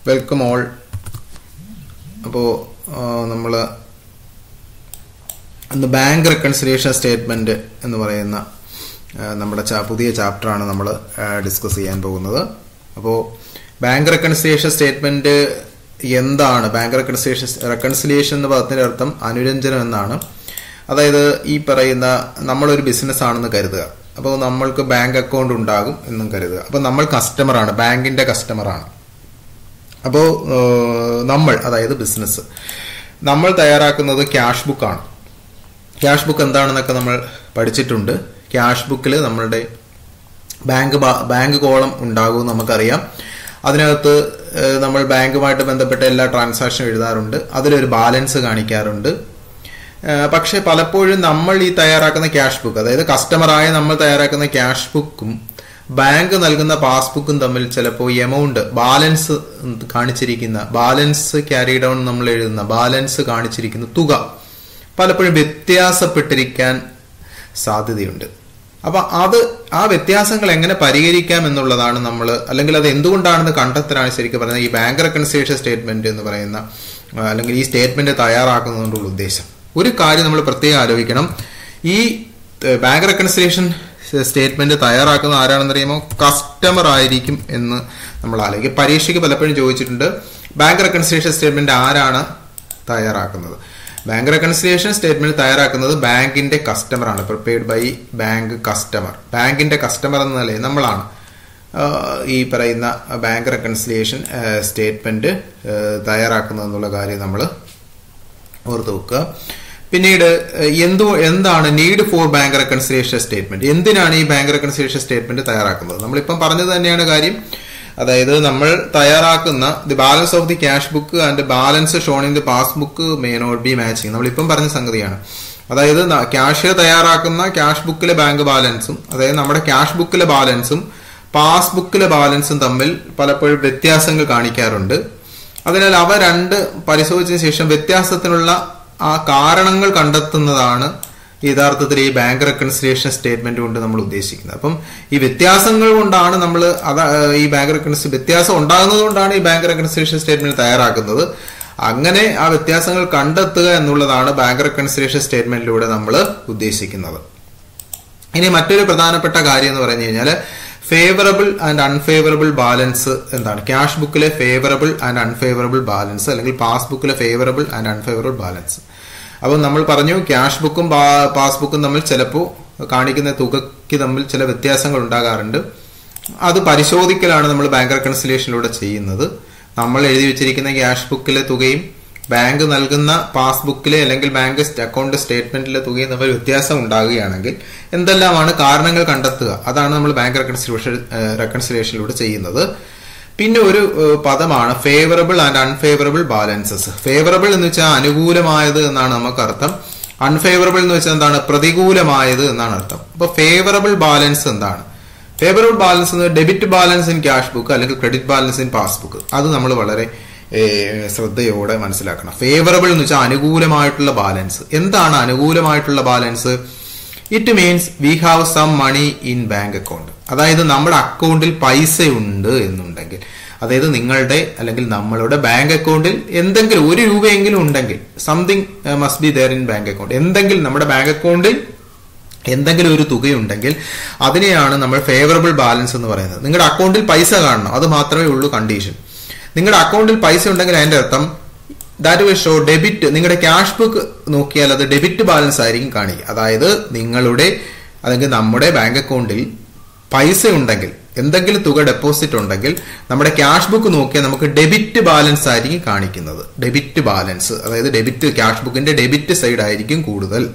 welcome all അപ്പോൾ നമ്മൾ ഇന്ന് ബാങ്ക് റെക്കൺസിലിയേഷൻ സ്റ്റേറ്റ്മെന്റ് എന്ന് പറയുന്ന ആ, നമ്മുടെ ചാ- പുതിയ ചാപ്റ്ററാണ് നമ്മൾ ഡിസ്കസ് ചെയ്യാൻ പോകുന്നത് അപ്പോൾ ബാങ്ക് റെക്കൺസിലിയേഷൻ സ്റ്റേറ്റ്മെന്റ് എന്താണ് ബാങ്ക് റെക്കൺസിലിയേഷൻ റെക്കൺസിലിയേഷൻ എന്ന പദത്തിന്റെ അർത്ഥം അനുരഞ്ജനം എന്നാണ് അതായത് ഈ പറയുന്ന നമ്മളൊരു ബിസിനസ് ആണെന്ന് കരുതുക അപ്പോൾ നമ്മൾക്ക് ബാങ്ക് അക്കൗണ്ട് ഉണ്ടാകും എന്നും കരുതുക അപ്പോൾ നമ്മൾ കസ്റ്റമറാണ് ബാങ്കിന്റെ കസ്റ്റമറാണ് അപ്പോൾ നമ്മൾ അതായത് ബിസിനസ് നമ്മൾ തയ്യാറാക്കുന്നത് ക്യാഷ് ബുക്കാണ് ക്യാഷ് ബുക്ക് എന്താണെന്നൊക്കെ നമ്മൾ പഠിച്ചിട്ടുണ്ട് ക്യാഷ് ബുക്കിൽ നമ്മളുടെ ബാങ്ക് ബാ- ബാങ്ക് കോളം ഉണ്ടാകും നമുക്കറിയാം അതിനകത്ത് ഏഹ്, നമ്മൾ ബാങ്കുമായിട്ട് ബന്ധപ്പെട്ട എല്ലാ ട്രാൻസാക്ഷനും എഴുതാറുണ്ട് അതിലൊരു ബാലൻസ് കാണിക്കാറുണ്ട് ഏഹ്, പക്ഷെ പലപ്പോഴും നമ്മൾ ഈ തയ്യാറാക്കുന്ന ക്യാഷ് ബുക്ക് അതായത് കസ്റ്റമറായ നമ്മൾ തയ്യാറാക്കുന്ന ക്യാഷ് ബുക്കും ബാങ്ക് നൽകുന്ന പാസ്ബുക്കും തമ്മിൽ ചിലപ്പോൾ എമൗണ്ട് ബാലൻസ് കാണിച്ചിരിക്കുന്ന ബാലൻസ് ക്യാരി ഡൗൺ നമ്മൾ എഴുതുന്ന ബാലൻസ് കാണിച്ചിരിക്കുന്ന തുക പലപ്പോഴും വ്യത്യാസപ്പെട്ടിരിക്കാൻ സാധ്യതയുണ്ട് അപ്പൊ അത് ആ വ്യത്യാസങ്ങൾ എങ്ങനെ പരിഹരിക്കാം എന്നുള്ളതാണ് നമ്മൾ അല്ലെങ്കിൽ അത് എന്തുകൊണ്ടാണെന്ന് കണ്ടെത്താനാണ് ശരിക്കും പറയുന്നത് ഈ ബാങ്ക് റെക്കൺസിലേഷൻ സ്റ്റേറ്റ്മെന്റ് എന്ന് പറയുന്ന ആ, അല്ലെങ്കിൽ ഈ സ്റ്റേറ്റ്മെന്റ് തയ്യാറാക്കുന്നതുകൊണ്ടുള്ള ഉദ്ദേശം ഒരു കാര്യം നമ്മൾ പ്രത്യേകം ആലോചിക്കണം ഈ ബാങ്ക് റെക്കൺസിലേഷൻ സ്റ്റേറ്റ്മെന്റ് തയ്യാറാക്കുന്ന ആരാണെന്നറിയുമോ കസ്റ്റമർ ആയിരിക്കും എന്ന് നമ്മൾ ആലോചിക്കും പരീക്ഷയ്ക്ക് പലപ്പോഴും ചോദിച്ചിട്ടുണ്ട് ബാങ്ക് റെക്കൺസിലേഷൻ സ്റ്റേറ്റ്മെന്റ് ആരാണ് തയ്യാറാക്കുന്നത് ബാങ്ക് റെക്കൺസിലിയേഷൻ സ്റ്റേറ്റ്മെന്റ് തയ്യാറാക്കുന്നത് ബാങ്കിന്റെ കസ്റ്റമർ ആണ് പ്രിപ്പയർഡ് ബൈ ബാങ്ക് കസ്റ്റമർ ബാങ്കിന്റെ കസ്റ്റമർ എന്ന നിലയിൽ നമ്മളാണ് ആഹ് ഈ പറയുന്ന ബാങ്ക് റെക്കൺസിലിയേഷൻ സ്റ്റേറ്റ്മെന്റ് തയ്യാറാക്കുന്നത് എന്നുള്ള കാര്യം നമ്മൾ ഓർത്ത് വെക്കുക പിന്നീട് ഏഹ്, എന്തു എന്താണ് need for bank reconciliation statement എന്തിനാണ് ഈ ബാങ്ക് റെക്കൺസിലിയേഷൻ സ്റ്റേറ്റ്മെന്റ് തയ്യാറാക്കുന്നത് നമ്മളിപ്പം പറഞ്ഞത് തന്നെയാണ് കാര്യം അതായത് നമ്മൾ തയ്യാറാക്കുന്ന the balance of the cash book and balance shown in the passbook may not be matching നമ്മളിപ്പം പറഞ്ഞ സംഗതിയാണ് അതായത് ക്യാഷ് തയ്യാറാക്കുന്ന ക്യാഷ് ബുക്കിലെ ബാങ്ക് ബാലൻസും അതായത് നമ്മുടെ ക്യാഷ് ബുക്കിലെ ബാലൻസും പാസ്ബുക്കിലെ ബാലൻസും തമ്മിൽ പലപ്പോഴും വ്യത്യാസങ്ങൾ കാണിക്കാറുണ്ട് അതിനാൽ അവ രണ്ട് പരിശോധിച്ചതിന് ശേഷം വ്യത്യാസത്തിനുള്ള ആ കാരണങ്ങൾ കണ്ടെത്തുന്നതാണ് യഥാർത്ഥത്തിൽ ഈ ബാങ്ക് റെക്കൺസിലിയേഷൻ സ്റ്റേറ്റ്മെന്റ് കൊണ്ട് നമ്മൾ ഉദ്ദേശിക്കുന്നത് അപ്പം ഈ വ്യത്യാസങ്ങൾ കൊണ്ടാണ് നമ്മൾ അത് ഈ ബാങ്ക് റെക്കൺസി വ്യത്യാസം ഉണ്ടാകുന്നത് കൊണ്ടാണ് ഈ ബാങ്ക് റെക്കൺസിലിയേഷൻ സ്റ്റേറ്റ്മെന്റ് തയ്യാറാക്കുന്നത് അങ്ങനെ ആ വ്യത്യാസങ്ങൾ കണ്ടെത്തുക എന്നുള്ളതാണ് ബാങ്ക് റെക്കൺസിലിയേഷൻ സ്റ്റേറ്റ്മെന്റിലൂടെ നമ്മൾ ഉദ്ദേശിക്കുന്നത് ഇനി മറ്റൊരു പ്രധാനപ്പെട്ട കാര്യം എന്ന് പറഞ്ഞു കഴിഞ്ഞാൽ ഫേവറബിൾ ആൻഡ് അൺഫേവറബിൾ ബാലൻസ് എന്താണ് ക്യാഷ് ബുക്കിലെ ഫേവറബിൾ ആൻഡ് അൺഫേവറബിൾ ബാലൻസ് അല്ലെങ്കിൽ പാസ്ബുക്കിലെ ഫേവറബിൾ ആൻഡ് അൺഫേവറബിൾ ബാലൻസ് അപ്പോൾ നമ്മൾ പറഞ്ഞു ക്യാഷ് ബുക്കും പാസ്ബുക്കും തമ്മിൽ ചിലപ്പോൾ കാണിക്കുന്ന തുകയ്ക്ക് തമ്മിൽ ചില വ്യത്യാസങ്ങൾ ഉണ്ടാകാറുണ്ട് അത് പരിശോധിക്കലാണ് നമ്മൾ ബാങ്ക് റെക്കൺസിലിയേഷനിലൂടെ ചെയ്യുന്നത് നമ്മൾ എഴുതി വെച്ചിരിക്കുന്ന ക്യാഷ് ബുക്കിലെ തുകയും ബാങ്ക് നൽകുന്ന പാസ്ബുക്കിലെ അല്ലെങ്കിൽ ബാങ്ക് അക്കൗണ്ട് സ്റ്റേറ്റ്മെന്റിലെ തുകയും തമ്മിൽ വ്യത്യാസം ഉണ്ടാകുകയാണെങ്കിൽ എന്തെല്ലാമാണ് കാരണങ്ങൾ കണ്ടെത്തുക അതാണ് നമ്മൾ ബാങ്ക് റെക്കൺസിലേഷൻ റെക്കൺസിലേഷനിലൂടെ ചെയ്യുന്നത് പിന്നെ ഒരു ഏഹ്, പദമാണ് favourable and unfavourable balances favourable എന്ന് വെച്ചാൽ അനുകൂലമായത് എന്നാണ് നമുക്ക് അർത്ഥം അൺഫേവറബിൾ എന്ന് വെച്ചാൽ എന്താണ് പ്രതികൂലമായത് എന്നാണ് അർത്ഥം അപ്പൊ ഫേവറബിൾ ബാലൻസ് എന്താണ് ഫേവറബിൾ ബാലൻസ് എന്ന് debit balance in cash book അല്ലെങ്കിൽ ക്രെഡിറ്റ് ബാലൻസ് ഇൻ പാസ്ബുക്ക് അത് നമ്മൾ വളരെ ഏഹ്, ശ്രദ്ധയോടെ മനസ്സിലാക്കണം ഫേവറബിൾ എന്ന് വെച്ചാൽ അനുകൂലമായിട്ടുള്ള ബാലൻസ് എന്താണ് അനുകൂലമായിട്ടുള്ള balance it means we have some money in bank account അതായത് നമ്മുടെ അക്കൗണ്ടിൽ പൈസ ഉണ്ട് എന്നുണ്ടെങ്കിൽ അതായത് നിങ്ങളുടെ അല്ലെങ്കിൽ നമ്മളുടെ ബാങ്ക് അക്കൗണ്ടിൽ എന്തെങ്കിലും ഒരു രൂപയെങ്കിലും ഉണ്ടെങ്കിൽ something must be there in bank account എന്തെങ്കിലും നമ്മുടെ ബാങ്ക് അക്കൗണ്ടിൽ എന്തെങ്കിലും ഒരു തുകയുണ്ടെങ്കിൽ അതിനെയാണ് നമ്മൾ ഫേവറബിൾ ബാലൻസ് എന്ന് പറയുന്നത് നിങ്ങളുടെ അക്കൗണ്ടിൽ പൈസ കാണണം അത് മാത്രമേ ഉള്ളൂ കണ്ടീഷൻ നിങ്ങളുടെ അക്കൗണ്ടിൽ പൈസ ഉണ്ടെങ്കിൽ അതിന്റെ അർത്ഥം ദാറ്റ് വിൽ ഷോ ഡെബിറ്റ് നിങ്ങളുടെ ക്യാഷ് ബുക്ക് നോക്കിയാൽ അത് ഡെബിറ്റ് ബാലൻസ് ആയിരിക്കും കാണിക്കുക അതായത് നിങ്ങളുടെ അല്ലെങ്കിൽ നമ്മുടെ ബാങ്ക് അക്കൗണ്ടിൽ പൈസ ഉണ്ടെങ്കിൽ എന്തെങ്കിലും തുക ഡെപ്പോസിറ്റ് ഉണ്ടെങ്കിൽ നമ്മുടെ ക്യാഷ് ബുക്ക് നോക്കിയാൽ നമുക്ക് ഡെബിറ്റ് ബാലൻസ് ആയിരിക്കും കാണിക്കുന്നത് ഡെബിറ്റ് ബാലൻസ് അതായത് ഡെബിറ്റ് ക്യാഷ് ബുക്കിന്റെ ഡെബിറ്റ് സൈഡ് ആയിരിക്കും കൂടുതൽ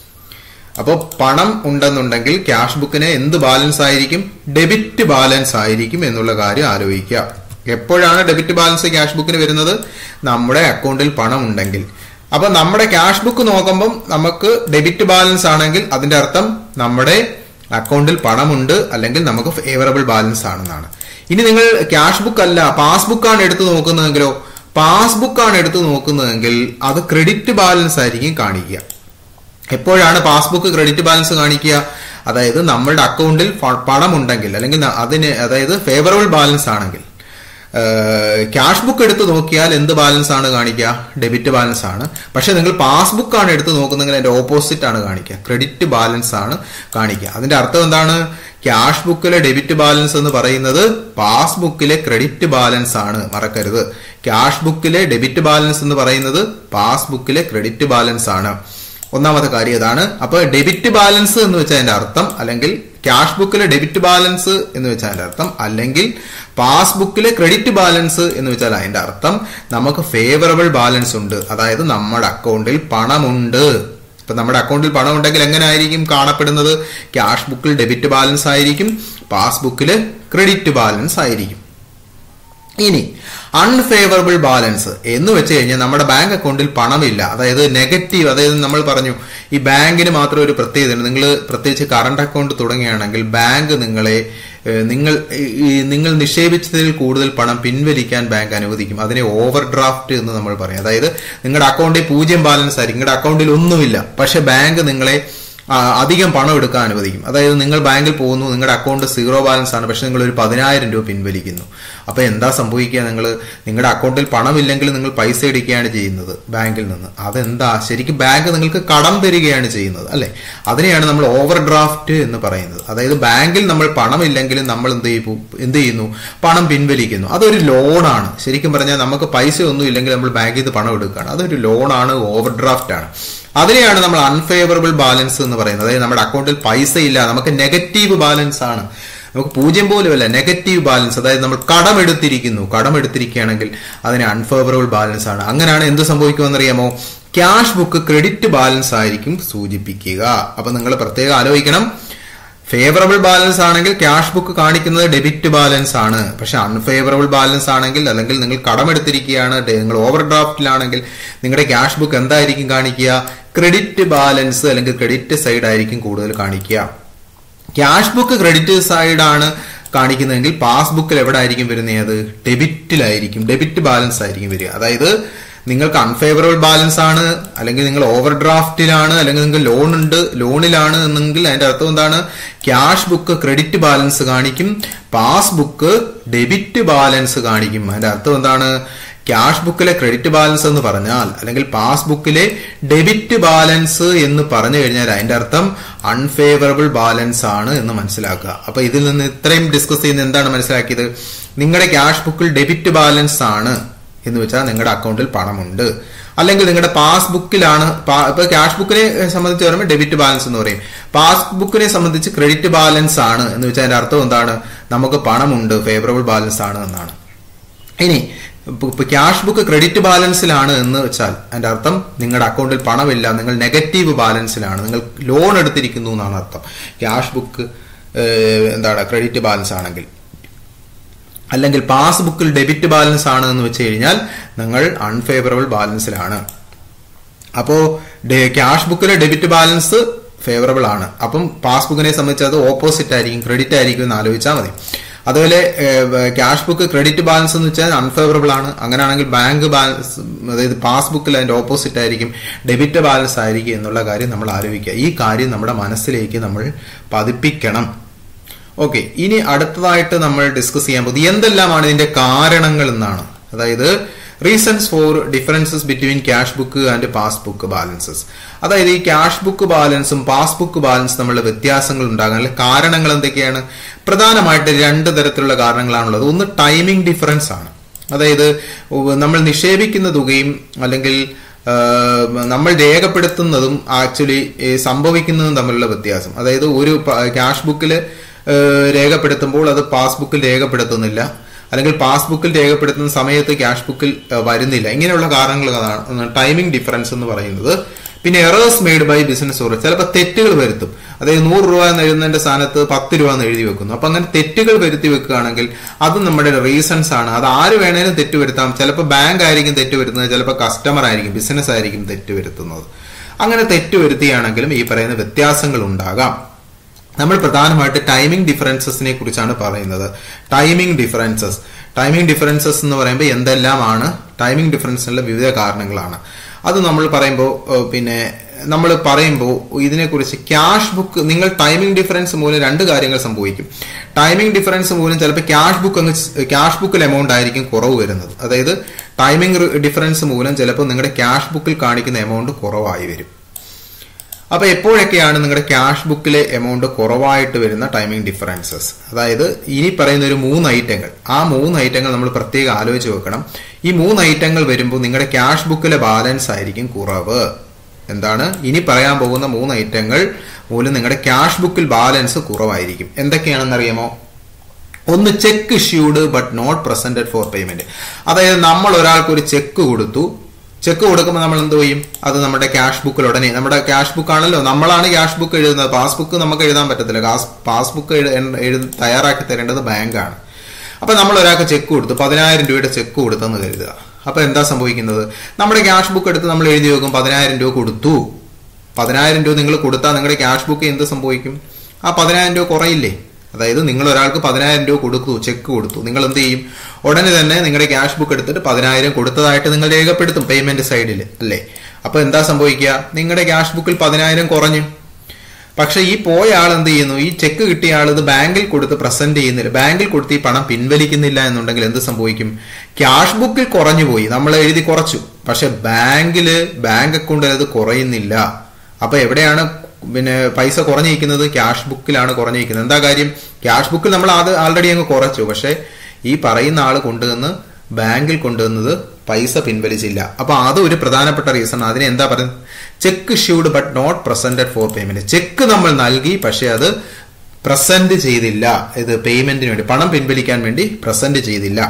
അപ്പോൾ പണം ഉണ്ടെന്നുണ്ടെങ്കിൽ ക്യാഷ് ബുക്കിന് എന്ത് ബാലൻസ് ആയിരിക്കും ഡെബിറ്റ് ബാലൻസ് ആയിരിക്കും എന്നുള്ള കാര്യം ആലോചിക്കുക എപ്പോഴാണ് ഡെബിറ്റ് ബാലൻസ് ക്യാഷ് ബുക്കിന് വരുന്നത് നമ്മുടെ അക്കൗണ്ടിൽ പണം ഉണ്ടെങ്കിൽ അപ്പൊ നമ്മുടെ ക്യാഷ് ബുക്ക് നോക്കുമ്പോൾ നമുക്ക് ഡെബിറ്റ് ബാലൻസ് ആണെങ്കിൽ അതിന്റെ അർത്ഥം നമ്മുടെ അക്കൗണ്ടിൽ പണമുണ്ട് അല്ലെങ്കിൽ നമുക്ക് ഫേവറബിൾ ബാലൻസ് ആണെന്നാണ് ഇനി നിങ്ങൾ ക്യാഷ് ബുക്ക് അല്ല പാസ്ബുക്കാണ് എടുത്തു നോക്കുന്നതെങ്കിലോ പാസ്ബുക്കാണ് എടുത്തു നോക്കുന്നതെങ്കിൽ അത് ക്രെഡിറ്റ് ബാലൻസ് ആയിരിക്കും കാണിക്കുക എപ്പോഴാണ് പാസ്ബുക്ക് ക്രെഡിറ്റ് ബാലൻസ് കാണിക്കുക അതായത് നമ്മളുടെ അക്കൗണ്ടിൽ പ- പണമുണ്ടെങ്കിൽ അല്ലെങ്കിൽ ന- അതിന് അതായത് ഫേവറബിൾ ബാലൻസ് ആണെങ്കിൽ ക്യാഷ് ബുക്ക് എടുത്ത് നോക്കിയാൽ എന്ത് ബാലൻസ് ആണ് കാണിക്കുക ഡെബിറ്റ് ബാലൻസ് ആണ് പക്ഷെ നിങ്ങൾ പാസ്ബുക്ക് ആണ് എടുത്ത് നോക്കുന്നെങ്കിൽ അതിന്റെ ഓപ്പോസിറ്റ് ആണ് കാണിക്കുക ക്രെഡിറ്റ് ബാലൻസ് ആണ് കാണിക്കുക അതിന്റെ അർത്ഥം എന്താണ് ക്യാഷ് ബുക്കിലെ ഡെബിറ്റ് ബാലൻസ് എന്ന് പറയുന്നത് പാസ്ബുക്കിലെ ക്രെഡിറ്റ് ബാലൻസ് ആണ് മറക്കരുത് ക്യാഷ് ബുക്കിലെ ഡെബിറ്റ് ബാലൻസ് എന്ന് പറയുന്നത് പാസ്ബുക്കിലെ ക്രെഡിറ്റ് ബാലൻസ് ആണ് ഒന്നാമത്തെ കാര്യം ഇതാണ് അപ്പൊ ഡെബിറ്റ് ബാലൻസ് എന്ന് വെച്ചാൽ അതിന്റെ അർത്ഥം അല്ലെങ്കിൽ ക്യാഷ് ബുക്കിലെ ഡെബിറ്റ് ബാലൻസ് എന്ന് വെച്ചാൽ അതിന്റെ അർത്ഥം അല്ലെങ്കിൽ പാസ്ബുക്കിലെ ക്രെഡിറ്റ് ബാലൻസ് എന്ന് വെച്ചാൽ അതിന്റെ അർത്ഥം നമുക്ക് ഫേവറബിൾ ബാലൻസ് ഉണ്ട് അതായത് നമ്മുടെ അക്കൗണ്ടിൽ പണമുണ്ട് ഇപ്പൊ നമ്മുടെ അക്കൗണ്ടിൽ പണം ഉണ്ടെങ്കിൽ എങ്ങനെ ആയിരിക്കും കാണപ്പെടുന്നത് ക്യാഷ് ബുക്കിൽ ഡെബിറ്റ് ബാലൻസ് ആയിരിക്കും പാസ്ബുക്കിൽ ക്രെഡിറ്റ് ബാലൻസ് ആയിരിക്കും ഇനി അൺഫേവറബിൾ ബാലൻസ് എന്ന് വെച്ച് കഴിഞ്ഞാൽ നമ്മുടെ ബാങ്ക് അക്കൗണ്ടിൽ പണമില്ല അതായത് നെഗറ്റീവ് അതായത് നമ്മൾ പറഞ്ഞു ഈ ബാങ്കിന് മാത്രം ഒരു പ്രത്യേകതയുണ്ട് നിങ്ങൾ പ്രത്യേകിച്ച് കറണ്ട് അക്കൗണ്ട് തുടങ്ങുകയാണെങ്കിൽ ബാങ്ക് നിങ്ങളെ ഏഹ്, നിങ്ങൾ ഈ നിങ്ങൾ നിക്ഷേപിച്ചതിൽ കൂടുതൽ പണം പിൻവലിക്കാൻ ബാങ്ക് അനുവദിക്കും അതിനെ ഓവർ ഡ്രാഫ്റ്റ് എന്ന് നമ്മൾ പറയും അതായത് നിങ്ങളുടെ അക്കൗണ്ടിൽ പൂജ്യം ബാലൻസ് ആയിരിക്കും നിങ്ങളുടെ അക്കൗണ്ടിൽ ഒന്നുമില്ല പക്ഷെ ബാങ്ക് നിങ്ങളെ ആ, അധികം പണം എടുക്കാൻ അനുവദിക്കും അതായത് നിങ്ങൾ ബാങ്കിൽ പോകുന്നു നിങ്ങളുടെ അക്കൗണ്ട് സീറോ ബാലൻസ് ആണ് പക്ഷെ നിങ്ങൾ ഒരു പതിനായിരം രൂപ പിൻവലിക്കുന്നു അപ്പൊ എന്താ സംഭവിക്കുക നിങ്ങൾ നിങ്ങളുടെ അക്കൗണ്ടിൽ പണമില്ലെങ്കിൽ നിങ്ങൾ പൈസ എടുക്കുകയാണ് ചെയ്യുന്നത് ബാങ്കിൽ നിന്ന് അതെന്താ ശരിക്കും ബാങ്ക് നിങ്ങൾക്ക് കടം തരികയാണ് ചെയ്യുന്നത് അല്ലെ അതിനെയാണ് നമ്മൾ ഓവർ ഡ്രാഫ്റ്റ് എന്ന് പറയുന്നത് അതായത് ബാങ്കിൽ നമ്മൾ പണമില്ലെങ്കിലും നമ്മൾ എന്ത് ചെയ്യും എന്ത് ചെയ്യുന്നു പണം പിൻവലിക്കുന്നു അതൊരു ലോണാണ് ശരിക്കും പറഞ്ഞാൽ നമുക്ക് പൈസ ഒന്നും ഇല്ലെങ്കിൽ നമ്മൾ ബാങ്കിൽ നിന്ന് പണം എടുക്കുകയാണ് അതൊരു ലോണാണ് ഓവർ ഡ്രാഫ്റ്റ് ആണ് അതിനെയാണ് നമ്മൾ അൺഫേവറബിൾ ബാലൻസ് എന്ന് പറയുന്നത് അതായത് നമ്മുടെ അക്കൗണ്ടിൽ പൈസ ഇല്ല നമുക്ക് നെഗറ്റീവ് ബാലൻസ് ആണ് നമുക്ക് പൂജ്യം പോലുമല്ല നെഗറ്റീവ് ബാലൻസ് അതായത് നമ്മൾ കടമെടുത്തിരിക്കുന്നു കടമെടുത്തിരിക്കുകയാണെങ്കിൽ അതിനെ അൺഫേവറബിൾ ബാലൻസ് ആണ് അങ്ങനെയാണ് എന്ത് സംഭവിക്കുമെന്നറിയാമോ ക്യാഷ് ബുക്ക് ക്രെഡിറ്റ് ബാലൻസ് ആയിരിക്കും സൂചിപ്പിക്കുക അപ്പൊ നിങ്ങൾ പ്രത്യേകം ആലോചിക്കണം ഫേവറബിൾ ബാലൻസ് ആണെങ്കിൽ ക്യാഷ് ബുക്ക് കാണിക്കുന്നത് ഡെബിറ്റ് ബാലൻസ് ആണ് പക്ഷെ അൺഫേവറബിൾ ബാലൻസ് ആണെങ്കിൽ അല്ലെങ്കിൽ നിങ്ങൾ കടമെടുത്തിരിക്കുകയാണ് ഡെ- നിങ്ങൾ ഓവർ ഡ്രാഫ്റ്റിലാണെങ്കിൽ നിങ്ങളുടെ ക്യാഷ് ബുക്ക് എന്തായിരിക്കും കാണിക്കുക ക്രെഡിറ്റ് ബാലൻസ് അല്ലെങ്കിൽ ക്രെഡിറ്റ് സൈഡ് ആയിരിക്കും കൂടുതൽ കാണിക്കുക ക്യാഷ് ബുക്ക് ക്രെഡിറ്റ് സൈഡ് ആണ് കാണിക്കുന്നതെങ്കിൽ പാസ്ബുക്കിൽ എവിടെ ആയിരിക്കും വരുന്നത് അത് ഡെബിറ്റിലായിരിക്കും ഡെബിറ്റ് ബാലൻസ് ആയിരിക്കും വരിക അതായത് നിങ്ങൾക്ക് അൺഫേവറബിൾ ബാലൻസ് ആണ് അല്ലെങ്കിൽ നിങ്ങൾ ഓവർ ഡ്രാഫ്റ്റിലാണ് അല്ലെങ്കിൽ നിങ്ങൾക്ക് ലോൺ ഉണ്ട് ലോണിലാണ് എന്നെങ്കിൽ അതിന്റെ അർത്ഥം എന്താണ് ക്യാഷ് ബുക്ക് ക്രെഡിറ്റ് ബാലൻസ് കാണിക്കും പാസ്ബുക്ക് ഡെബിറ്റ് ബാലൻസ് കാണിക്കും അതിന്റെ അർത്ഥം എന്താണ് ക്യാഷ് ബുക്കിലെ ക്രെഡിറ്റ് ബാലൻസ് എന്ന് പറഞ്ഞാൽ അല്ലെങ്കിൽ പാസ്ബുക്കിലെ ഡെബിറ്റ് ബാലൻസ് എന്ന് പറഞ്ഞു കഴിഞ്ഞാൽ അതിന്റെ അർത്ഥം അൺഫേവറബിൾ ബാലൻസ് ആണ് എന്ന് മനസ്സിലാക്കുക അപ്പൊ ഇതിൽ നിന്ന് ഇത്രയും ഡിസ്കസ് ചെയ്യുന്ന എന്താണ് മനസ്സിലാക്കിയത് നിങ്ങളുടെ ക്യാഷ് ബുക്കിൽ ഡെബിറ്റ് ബാലൻസ് ആണ് എന്ന് വെച്ചാൽ നിങ്ങളുടെ അക്കൗണ്ടിൽ പണമുണ്ട് അല്ലെങ്കിൽ നിങ്ങളുടെ പാസ്ബുക്കിലാണ് പാ- ഇപ്പൊ ക്യാഷ് ബുക്കിനെ സംബന്ധിച്ച് പറയുമ്പോൾ ഡെബിറ്റ് ബാലൻസ് എന്ന് പറയും പാസ്ബുക്കിനെ സംബന്ധിച്ച് ക്രെഡിറ്റ് ബാലൻസ് ആണ് എന്ന് വെച്ചാൽ അതിന്റെ അർത്ഥം എന്താണ് നമുക്ക് പണമുണ്ട് ഫേവറബിൾ ബാലൻസ് ആണ് എന്നാണ് ഇനി ഇപ്പൊ ക്യാഷ് ബുക്ക് ക്രെഡിറ്റ് ബാലൻസിലാണ് എന്ന് വെച്ചാൽ അതിന്റെ അർത്ഥം നിങ്ങളുടെ അക്കൗണ്ടിൽ പണമില്ല നിങ്ങൾ നെഗറ്റീവ് ബാലൻസിലാണ് നിങ്ങൾ ലോൺ എടുത്തിരിക്കുന്നു എന്നാണ് അർത്ഥം ക്യാഷ് ബുക്ക് എന്താണ് ക്രെഡിറ്റ് ബാലൻസ് ആണെങ്കിൽ അല്ലെങ്കിൽ പാസ്ബുക്കിൽ ഡെബിറ്റ് ബാലൻസ് ആണ് എന്ന് വെച്ച് കഴിഞ്ഞാൽ നിങ്ങൾ അൺഫേവറബിൾ ബാലൻസിലാണ് അപ്പോ ക്യാഷ് ബുക്കിലെ ഡെബിറ്റ് ബാലൻസ് ഫേവറബിൾ ആണ് അപ്പം പാസ്ബുക്കിനെ സംബന്ധിച്ച് അത് ഓപ്പോസിറ്റ് ആയിരിക്കും ക്രെഡിറ്റ് ആയിരിക്കും എന്ന് ആലോചിച്ചാൽ മതി അതുപോലെ ക്യാഷ് ബുക്ക് ക്രെഡിറ്റ് ബാലൻസ് എന്ന് വെച്ചാൽ അൺഫേവറബിൾ ആണ് അങ്ങനെയാണെങ്കിൽ ബാങ്ക് ബാലൻസ് അതായത് പാസ്ബുക്കിൽ അതിന്റെ ഓപ്പോസിറ്റ് ആയിരിക്കും ഡെബിറ്റ് ബാലൻസ് ആയിരിക്കും എന്നുള്ള കാര്യം നമ്മൾ ആലോചിക്കുക ഈ കാര്യം നമ്മുടെ മനസ്സിലേക്ക് നമ്മൾ പതിപ്പിക്കണം ഓക്കെ ഇനി അടുത്തതായിട്ട് നമ്മൾ ഡിസ്കസ് ചെയ്യാൻ പോകുന്നത് എന്തെല്ലാമാണ് ഇതിന്റെ കാരണങ്ങൾ എന്നാണ് അതായത് reasons for differences between cash book and passbook balances അതായത് ഈ ക്യാഷ് ബുക്ക് ബാലൻസും പാസ്ബുക്ക് ബാലൻസ് തമ്മിലുള്ള വ്യത്യാസങ്ങൾ ഉണ്ടാകാൻ കാരണങ്ങൾ എന്തൊക്കെയാണ് പ്രധാനമായിട്ട് രണ്ട് തരത്തിലുള്ള കാരണങ്ങളാണുള്ളത് ഒന്ന് ടൈമിംഗ് ഡിഫറൻസ് ആണ് അതായത് നമ്മൾ നിക്ഷേപിക്കുന്ന തുകയും അല്ലെങ്കിൽ ആ, നമ്മൾ രേഖപ്പെടുത്തുന്നതും ആക്ച്വലി സംഭവിക്കുന്നതും തമ്മിലുള്ള വ്യത്യാസം അതായത് ഒരു ക്യാഷ് ബുക്കിൽ രേഖപ്പെടുത്തുമ്പോൾ അത് പാസ്ബുക്കിൽ രേഖപ്പെടുത്തുന്നില്ല അല്ലെങ്കിൽ പാസ്ബുക്കിൽ രേഖപ്പെടുത്തുന്ന സമയത്ത് ക്യാഷ് ബുക്കിൽ ആ, വരുന്നില്ല ഇങ്ങനെയുള്ള കാരണങ്ങൾ ടൈമിംഗ് ഡിഫറൻസ് എന്ന് പറയുന്നത് പിന്നെ errors made by business or ചിലപ്പോൾ തെറ്റുകൾ വരുത്തും അതായത് നൂറ് രൂപ എന്ന് എഴുതുന്നതിന്റെ സ്ഥാനത്ത് പത്ത് രൂപ എന്ന് എഴുതി വെക്കുന്നു അപ്പൊ അങ്ങനെ തെറ്റുകൾ വരുത്തി വെക്കുകയാണെങ്കിൽ അത് നമ്മുടെ റീസൺസ് ആണ് അത് ആര് വേണേലും തെറ്റ് വരുത്താം ചിലപ്പോൾ ബാങ്ക് ആയിരിക്കും തെറ്റ് വരുത്തുന്നത് ചിലപ്പോൾ കസ്റ്റമർ ആയിരിക്കും ബിസിനസ് ആയിരിക്കും തെറ്റ് വരുത്തുന്നത് അങ്ങനെ തെറ്റ് വരുത്തിയാണെങ്കിലും ഈ പറയുന്ന വ്യത്യാസങ്ങൾ ഉണ്ടാകാം നമ്മൾ പ്രധാനമായിട്ട് ടൈമിംഗ് ഡിഫറൻസസിനെ കുറിച്ചാണ് പറയുന്നത് ടൈമിംഗ് ഡിഫറൻസസ് ടൈമിംഗ് ഡിഫറൻസസ് എന്ന് പറയുമ്പോൾ എന്തെല്ലാമാണ് ടൈമിംഗ് ഡിഫറൻസിനുള്ള വിവിധ കാരണങ്ങളാണ് അത് നമ്മൾ പറയുമ്പോൾ ഏഹ്, പിന്നെ നമ്മൾ പറയുമ്പോൾ ഇതിനെക്കുറിച്ച് ക്യാഷ് ബുക്ക് നിങ്ങൾ ടൈമിംഗ് ഡിഫറൻസ് മൂലം രണ്ട് കാര്യങ്ങൾ സംഭവിക്കും ടൈമിംഗ് ഡിഫറൻസ് മൂലം ചിലപ്പോൾ ക്യാഷ് ബുക്ക് അങ്ങ് ക്യാഷ് ബുക്കിൽ എമൗണ്ട് ആയിരിക്കും കുറവ് വരുന്നത് അതായത് ടൈമിംഗ് ഡിഫറൻസ് മൂലം ചിലപ്പോൾ നിങ്ങളുടെ ക്യാഷ് ബുക്കിൽ കാണിക്കുന്ന എമൗണ്ട് കുറവായി വരും അപ്പൊ എപ്പോഴൊക്കെയാണ് നിങ്ങളുടെ ക്യാഷ് ബുക്കിലെ എമൗണ്ട് കുറവായിട്ട് വരുന്ന ടൈമിംഗ് ഡിഫറൻസസ് അതായത് ഇനി പറയുന്ന ഒരു മൂന്ന് ഐറ്റങ്ങൾ ആ മൂന്ന് ഐറ്റങ്ങൾ നമ്മൾ പ്രത്യേകം ആലോചിച്ച് വെക്കണം ഈ മൂന്ന് ഐറ്റങ്ങൾ വരുമ്പോൾ നിങ്ങളുടെ ക്യാഷ് ബുക്കിലെ ബാലൻസ് ആയിരിക്കും കുറവ് എന്താണ് ഇനി പറയാൻ പോകുന്ന മൂന്ന് ഐറ്റങ്ങൾ മൂലം നിങ്ങളുടെ ക്യാഷ് ബുക്കിൽ ബാലൻസ് കുറവായിരിക്കും എന്തൊക്കെയാണെന്ന് അറിയാമോ ഒന്ന് cheque issued but not presented for payment അതായത് നമ്മൾ ഒരാൾക്ക് ഒരു ചെക്ക് കൊടുത്തു ചെക്ക് കൊടുക്കുമ്പോൾ നമ്മൾ എന്ത് ചെയ്യും അത് നമ്മുടെ ക്യാഷ് ബുക്കിൽ ഉടനെ നമ്മുടെ ക്യാഷ് ബുക്ക് ആണല്ലോ നമ്മളാണ് ക്യാഷ് ബുക്ക് എഴുതുന്നത് പാസ്ബുക്ക് നമുക്ക് എഴുതാൻ പറ്റത്തില്ല പാസ്ബുക്ക് എഴുതി തയ്യാറാക്കി തരേണ്ടത് ബാങ്കാണ് അപ്പൊ നമ്മൾ ഒരാൾക്ക് ചെക്ക് കൊടുത്തു പതിനായിരം രൂപയുടെ ചെക്ക് കൊടുത്തെന്ന് കരുതുക അപ്പൊ എന്താ സംഭവിക്കുന്നത് നമ്മുടെ ക്യാഷ് ബുക്ക് എടുത്ത് നമ്മൾ എഴുതി വെക്കും പതിനായിരം രൂപ കൊടുത്തു പതിനായിരം രൂപ നിങ്ങൾ കൊടുത്താൽ നിങ്ങളുടെ ക്യാഷ് ബുക്ക് എന്ത് സംഭവിക്കും ആ പതിനായിരം രൂപ കുറയില്ലേ അതായത് നിങ്ങൾ ഒരാൾക്ക് പതിനായിരം രൂപ കൊടുത്തു ചെക്ക് കൊടുത്തു നിങ്ങൾ എന്ത് ചെയ്യും ഉടനെ തന്നെ നിങ്ങളുടെ ക്യാഷ് ബുക്ക് എടുത്തിട്ട് പതിനായിരം കൊടുത്തതായിട്ട് നിങ്ങൾ രേഖപ്പെടുത്തും പേയ്മെന്റ് സൈഡിൽ അല്ലേ അപ്പൊ എന്താ സംഭവിക്കുക നിങ്ങളുടെ ക്യാഷ് ബുക്കിൽ പതിനായിരം കുറഞ്ഞു പക്ഷെ ഈ പോയ ആൾ എന്ത് ചെയ്യുന്നു ഈ ചെക്ക് കിട്ടിയ ആൾ ഇത് ബാങ്കിൽ കൊടുത്ത് പ്രസന്റ് ചെയ്യുന്നില്ല ബാങ്കിൽ കൊടുത്ത് ഈ പണം പിൻവലിക്കുന്നില്ല എന്നുണ്ടെങ്കിൽ എന്ത് സംഭവിക്കും ക്യാഷ് ബുക്കിൽ കുറഞ്ഞു പോയി നമ്മൾ എഴുതി കുറച്ചു പക്ഷെ ബാങ്കില് ബാങ്ക് അക്കൗണ്ടിൽ അത് കുറയുന്നില്ല അപ്പൊ എവിടെയാണ് പിന്നെ പൈസ കുറഞ്ഞിരിക്കുന്നത് ക്യാഷ് ബുക്കിലാണ് കുറഞ്ഞിരിക്കുന്നത് എന്താ കാര്യം ക്യാഷ് ബുക്കിൽ നമ്മൾ അത് ആൾറെഡി അങ്ങ് കുറച്ചു പക്ഷെ ഈ പറയുന്ന ആൾ കൊണ്ടുവന്ന് ബാങ്കിൽ കൊണ്ടുവന്നത് പൈസ പിൻവലിച്ചില്ല അപ്പൊ അത് ഒരു പ്രധാനപ്പെട്ട റീസൺ അതിന് എന്താ പറയുന്നത് cheque issued but not presented for payment cheque നമ്മൾ നൽകി പക്ഷെ അത് പ്രസന്റ് ചെയ്തില്ല ഇത് പേയ്മെന്റിന് വേണ്ടി പണം പിൻവലിക്കാൻ വേണ്ടി പ്രസന്റ് ചെയ്തില്ല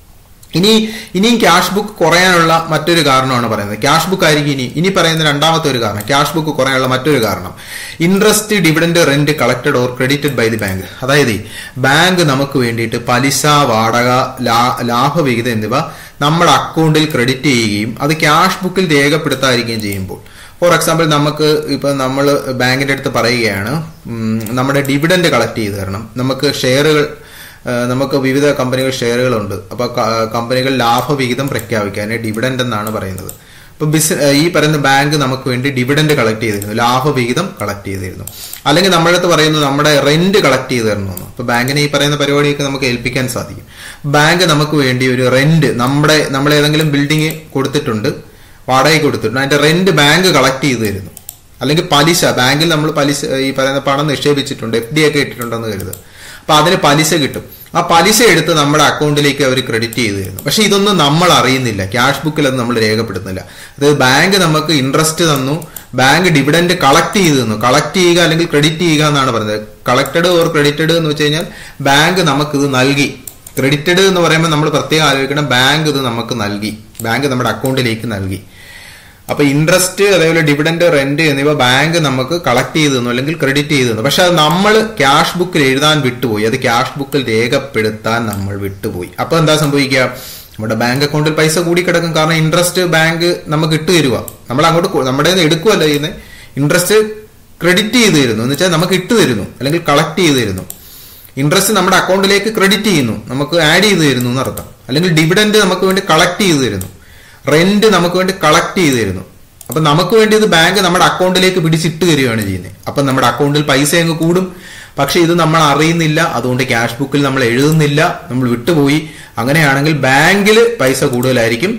ഇനി ഇനിയും ക്യാഷ് ബുക്ക് കുറയാനുള്ള മറ്റൊരു കാരണമാണ് പറയുന്നത് ക്യാഷ് ബുക്ക് ആയിരിക്കും ഇനി ഇനി പറയുന്ന രണ്ടാമത്തെ ഒരു കാരണം ക്യാഷ് ബുക്ക് കുറയാനുള്ള മറ്റൊരു കാരണം interest dividend rent collected or credited by the bank അതായത് ബാങ്ക് നമുക്ക് വേണ്ടിയിട്ട് പലിശ വാടക ലാഭവിഹിതം എന്നിവ നമ്മുടെ അക്കൗണ്ടിൽ ക്രെഡിറ്റ് ചെയ്യുകയും അത് ക്യാഷ് ബുക്കിൽ രേഖപ്പെടുത്താതിരിക്കുകയും ചെയ്യുമ്പോൾ ഫോർ എക്സാമ്പിൾ നമുക്ക് ഇപ്പൊ നമ്മൾ ബാങ്കിന്റെ അടുത്ത് പറയുകയാണ് നമ്മുടെ ഡിവിഡന്റ് കളക്ട് ചെയ്ത് തരണം നമുക്ക് ഷെയറുകൾ നമുക്ക് വിവിധ കമ്പനികൾ ഷെയറുകളുണ്ട് അപ്പൊ കമ്പനികൾ ലാഭവിഹിതം പ്രഖ്യാപിക്കാൻ ഡിവിഡന്റ് എന്നാണ് പറയുന്നത് ഇപ്പൊ ബിസ് ഈ പറയുന്ന ബാങ്ക് നമുക്ക് വേണ്ടി ഡിവിഡന്റ് കളക്ട് ചെയ്തിരുന്നു ലാഭവിഹിതം കളക്ട് ചെയ്തിരുന്നു അല്ലെങ്കിൽ നമ്മുടെ അടുത്ത് പറയുന്നു നമ്മുടെ റെന്റ് കളക്ട് ചെയ്ത് തരണമെന്ന് ഇപ്പൊ ബാങ്കിന് ഈ പറയുന്ന പരിപാടിയൊക്കെ നമുക്ക് ഏൽപ്പിക്കാൻ സാധിക്കും ബാങ്ക് നമുക്ക് വേണ്ടി ഒരു റെന്റ് നമ്മുടെ നമ്മൾ ഏതെങ്കിലും ബിൽഡിംഗ് കൊടുത്തിട്ടുണ്ട് വാടകയ്ക്ക് കൊടുത്തിട്ടുണ്ട് അതിന്റെ റെന്റ് ബാങ്ക് കളക്ട് ചെയ്ത് തരുന്നു അല്ലെങ്കിൽ പലിശ ബാങ്കിൽ നമ്മൾ പലിശ ഈ പറയുന്ന പണം നിക്ഷേപിച്ചിട്ടുണ്ട് എഫ് ഡി ഒക്കെ ഇട്ടിട്ടുണ്ടെന്ന് കരുതുക അപ്പൊ അതിന് പലിശ കിട്ടും ആ പലിശ എടുത്ത് നമ്മുടെ അക്കൗണ്ടിലേക്ക് അവർ ക്രെഡിറ്റ് ചെയ്ത് തരുന്നു പക്ഷെ ഇതൊന്നും നമ്മൾ അറിയുന്നില്ല ക്യാഷ് ബുക്കിൽ അത് നമ്മൾ രേഖപ്പെടുത്തുന്നില്ല അതായത് ബാങ്ക് നമുക്ക് ഇൻട്രസ്റ്റ് തന്നു ബാങ്ക് ഡിവിഡന്റ് കളക്ട് ചെയ്ത് തന്നു കളക്ട് ചെയ്യുക അല്ലെങ്കിൽ ക്രെഡിറ്റ് ചെയ്യുക എന്നാണ് പറയുന്നത് കളക്റ്റഡ് ഓർ ക്രെഡിറ്റഡ് എന്ന് വെച്ച് കഴിഞ്ഞാൽ ബാങ്ക് നമുക്കിത് നൽകി ക്രെഡിറ്റഡ് എന്ന് പറയുമ്പോൾ നമ്മൾ പ്രത്യേകം ആലോചിക്കണം ബാങ്ക് ഇത് നമുക്ക് നൽകി ബാങ്ക് നമ്മുടെ അക്കൗണ്ടിലേക്ക് നൽകി അപ്പൊ ഇൻട്രസ്റ്റ് അതേപോലെ ഡിവിഡന്റ് റെന്റ് എന്നിവ ബാങ്ക് നമുക്ക് കളക്ട് ചെയ്ത് തന്നു അല്ലെങ്കിൽ ക്രെഡിറ്റ് ചെയ്ത് തന്നു പക്ഷെ അത് നമ്മൾ ക്യാഷ് ബുക്കിൽ എഴുതാൻ വിട്ടുപോയി അത് ക്യാഷ് ബുക്കിൽ രേഖപ്പെടുത്താൻ നമ്മൾ വിട്ടുപോയി അപ്പൊ എന്താ സംഭവിക്കുക നമ്മുടെ ബാങ്ക് അക്കൗണ്ടിൽ പൈസ കൂടി കിടക്കും കാരണം ഇൻട്രസ്റ്റ് ബാങ്ക് നമുക്ക് ഇട്ട് തരുക നമ്മൾ അങ്ങോട്ട് നമ്മുടെ എടുക്കുകയല്ല ചെയ്യുന്നത് ഇൻട്രസ്റ്റ് ക്രെഡിറ്റ് ചെയ്ത് തരുന്നു എന്ന് വെച്ചാൽ നമുക്ക് ഇട്ട് തരുന്നു അല്ലെങ്കിൽ കളക്ട് ചെയ്ത് തരുന്നു ഇൻട്രസ്റ്റ് നമ്മുടെ അക്കൗണ്ടിലേക്ക് ക്രെഡിറ്റ് ചെയ്യുന്നു നമുക്ക് ആഡ് ചെയ്ത് തരുന്നു എന്നർത്ഥം അല്ലെങ്കിൽ ഡിവിഡന്റ് നമുക്ക് വേണ്ടി കളക്ട് ചെയ്ത് തരുന്നു റെന്റ് നമുക്ക് വേണ്ടി കളക്ട് ചെയ്ത് തരുന്നു അപ്പൊ നമുക്ക് വേണ്ടി ഇത് ബാങ്ക് നമ്മുടെ അക്കൗണ്ടിലേക്ക് പിടിച്ചിട്ട് തരികയാണ് ചെയ്യുന്നത് അപ്പൊ നമ്മുടെ അക്കൗണ്ടിൽ പൈസ അങ്ങ് കൂടും പക്ഷെ ഇത് നമ്മൾ അറിയുന്നില്ല അതുകൊണ്ട് ക്യാഷ് ബുക്കിൽ നമ്മൾ എഴുതുന്നില്ല നമ്മൾ വിട്ടുപോയി അങ്ങനെയാണെങ്കിൽ ബാങ്കിൽ പൈസ കൂടുതലായിരിക്കും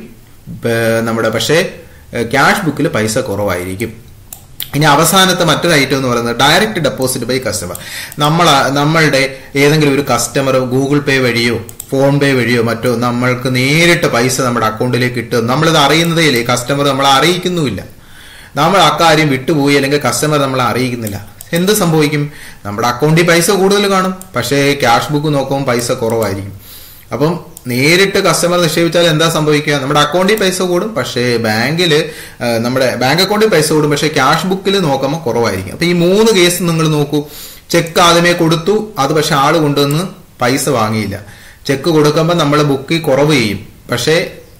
നമ്മുടെ പക്ഷേ ക്യാഷ് ബുക്കിൽ പൈസ കുറവായിരിക്കും ഇനി അവസാനത്തെ മറ്റൊരു ഐറ്റം എന്ന് പറയുന്നത് ഡയറക്റ്റ് ഡെപ്പോസിറ്റ് ബൈ കസ്റ്റമർ നമ്മൾ നമ്മളുടെ ഏതെങ്കിലും ഒരു കസ്റ്റമർ ഗൂഗിൾ പേ വഴിയോ ഫോൺ പേ വഴിയോ മറ്റോ നമ്മൾക്ക് നേരിട്ട് പൈസ നമ്മുടെ അക്കൗണ്ടിലേക്ക് ഇട്ട് നമ്മളിത് അറിയുന്നതേ ഇല്ലേ കസ്റ്റമർ നമ്മളെ അറിയിക്കുന്നുമില്ല നമ്മൾ അക്കാര്യം വിട്ടുപോയി അല്ലെങ്കിൽ കസ്റ്റമർ നമ്മളെ അറിയിക്കുന്നില്ല എന്ത് സംഭവിക്കും നമ്മുടെ അക്കൗണ്ടിൽ പൈസ കൂടുതൽ കാണും പക്ഷേ ക്യാഷ് ബുക്ക് നോക്കുമ്പോൾ പൈസ കുറവായിരിക്കും അപ്പം നേരിട്ട് കസ്റ്റമർ നിക്ഷേപിച്ചാൽ എന്താ സംഭവിക്കുക നമ്മുടെ അക്കൗണ്ടിൽ പൈസ കൂടും പക്ഷേ ബാങ്കിൽ നമ്മുടെ ബാങ്ക് അക്കൗണ്ടിൽ പൈസ കൂടും പക്ഷേ ക്യാഷ് ബുക്കിൽ നോക്കുമ്പോൾ കുറവായിരിക്കും അപ്പൊ ഈ മൂന്ന് കേസ് നിങ്ങൾ നോക്കൂ ചെക്ക് ആദ്യമേ കൊടുത്തു അത് പക്ഷെ ആള് കൊണ്ടുവന്ന് പൈസ വാങ്ങിയില്ല ചെക്ക് കൊടുക്കുമ്പോൾ നമ്മൾ ബുക്കിൽ കുറവ് ചെയ്യും പക്ഷേ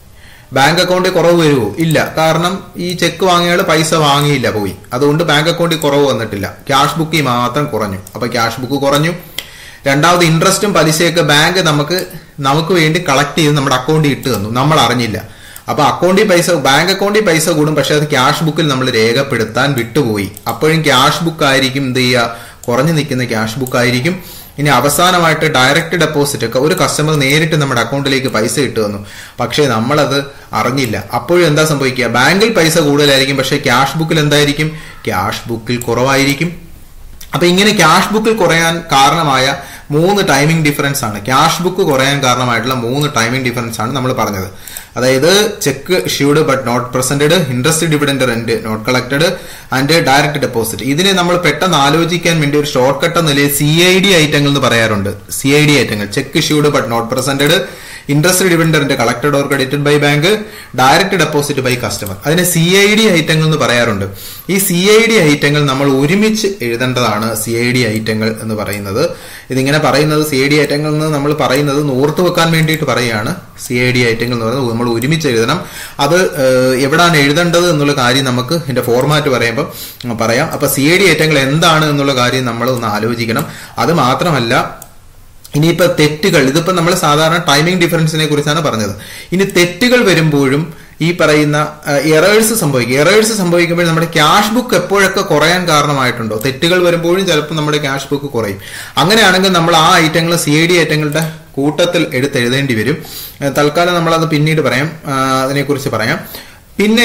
ബാങ്ക് അക്കൗണ്ടിൽ കുറവ് വരുമോ ഇല്ല കാരണം ഈ ചെക്ക് വാങ്ങിയാൽ പൈസ വാങ്ങിയില്ല പോയി അതുകൊണ്ട് ബാങ്ക് അക്കൗണ്ടിൽ കുറവ് വന്നിട്ടില്ല ക്യാഷ് ബുക്കിൽ മാത്രം കുറഞ്ഞു അപ്പൊ ക്യാഷ് ബുക്ക് കുറഞ്ഞു രണ്ടാമത് ഇൻട്രസ്റ്റും പലിശയൊക്കെ ബാങ്ക് നമുക്ക് നമുക്ക് വേണ്ടി കളക്ട് ചെയ്ത് നമ്മുടെ അക്കൗണ്ടിൽ ഇട്ട് തന്നു നമ്മൾ അറിഞ്ഞില്ല അപ്പൊ അക്കൗണ്ടിൽ പൈസ ബാങ്ക് അക്കൗണ്ടിൽ പൈസ കൂടും പക്ഷെ അത് ക്യാഷ് ബുക്കിൽ നമ്മൾ രേഖപ്പെടുത്താൻ വിട്ടുപോയി അപ്പോഴും ക്യാഷ് ബുക്ക് ആയിരിക്കും എന്ത് ചെയ്യുക കുറഞ്ഞു നിൽക്കുന്ന ക്യാഷ് ബുക്ക് ആയിരിക്കും ഇനി അവസാനമായിട്ട് ഡയറക്റ്റ് ഡെപ്പോസിറ്റ് ഒക്കെ ഒരു കസ്റ്റമർ നേരിട്ട് നമ്മുടെ അക്കൗണ്ടിലേക്ക് പൈസ ഇട്ട് തന്നു പക്ഷേ നമ്മളത് അറിഞ്ഞില്ല അപ്പോഴും എന്താ സംഭവിക്കുക ബാങ്കിൽ പൈസ കൂടുതലായിരിക്കും പക്ഷേ ക്യാഷ് ബുക്കിൽ എന്തായിരിക്കും ക്യാഷ് ബുക്കിൽ കുറവായിരിക്കും അപ്പൊ ഇങ്ങനെ ക്യാഷ് ബുക്കിൽ കുറയാൻ കാരണമായ മൂന്ന് ടൈമിംഗ് ഡിഫറൻസ് ആണ് ക്യാഷ് ബുക്ക് കുറയാൻ കാരണമായിട്ടുള്ള മൂന്ന് ടൈമിംഗ് ഡിഫറൻസ് ആണ് നമ്മൾ പറഞ്ഞത് അതായത് cheque issued but not presented interest dividend rent not collected and direct deposit ഇതിനെ നമ്മൾ പെട്ടെന്ന് ആലോചിക്കാൻ വേണ്ടി ഒരു ഷോർട്ട് കട്ട് എന്ന നിലയിൽ സി ഐ ഡി ഐറ്റങ്ങൾ എന്ന് പറയാറുണ്ട് സി ഐ ഡി ഐറ്റങ്ങൾ cheque issued but not presented interest dividend collected or credited by bank direct deposit by customer അതിനെ സി ഐ ഡി ഐറ്റങ്ങൾ എന്ന് പറയാറുണ്ട് ഈ സി ഐ ഡി ഐറ്റങ്ങൾ നമ്മൾ ഒരുമിച്ച് എഴുതേണ്ടതാണ് സി ഐ ഡി ഐറ്റങ്ങൾ എന്ന് പറയുന്നത് ഇതിങ്ങനെ പറയുന്നത് സി ഐ ഡി ഐറ്റങ്ങൾ എന്ന് നമ്മൾ പറയുന്നത് ഓർത്തു വെക്കാൻ വേണ്ടിയിട്ട് പറയുകയാണ് സി ഐ ഡി ഐറ്റങ്ങൾ എന്ന് പറയുന്നത് നമ്മൾ ഒരുമിച്ച് എഴുതണം അത് ഏഹ്, എവിടാണ് എഴുതേണ്ടത് എന്നുള്ള കാര്യം നമുക്ക് ഇതിന്റെ ഫോർമാറ്റ് പറയുമ്പോൾ പറയാം അപ്പൊ സി ഐ ഡി ഐറ്റങ്ങൾ എന്താണ് എന്നുള്ള കാര്യം നമ്മൾ ഒന്ന് ആലോചിക്കണം അത് മാത്രമല്ല ഇനിയിപ്പോ തെറ്റുകൾ ഇതിപ്പോ നമ്മൾ സാധാരണ ടൈമിംഗ് ഡിഫറൻസിനെ കുറിച്ചാണ് പറഞ്ഞത് ഇനി തെറ്റുകൾ വരുമ്പോഴും ഈ പറയുന്ന എറേഴ്സ് സംഭവിക്കും എറേഴ്സ് സംഭവിക്കുമ്പോൾ നമ്മുടെ ക്യാഷ് ബുക്ക് എപ്പോഴൊക്കെ കുറയാൻ കാരണമായിട്ടുണ്ടോ തെറ്റുകൾ വരുമ്പോഴും ചിലപ്പോൾ നമ്മുടെ ക്യാഷ് ബുക്ക് കുറയും അങ്ങനെയാണെങ്കിൽ നമ്മൾ ആ ഐറ്റങ്ങൾ സി ഐ ഡി ഐറ്റങ്ങളുടെ കൂട്ടത്തിൽ എടുത്ത് എഴുതേണ്ടി വരും ഏഹ് തൽക്കാലം നമ്മളത് പിന്നീട് പറയാം ആ, അതിനെക്കുറിച്ച് പറയാം പിന്നെ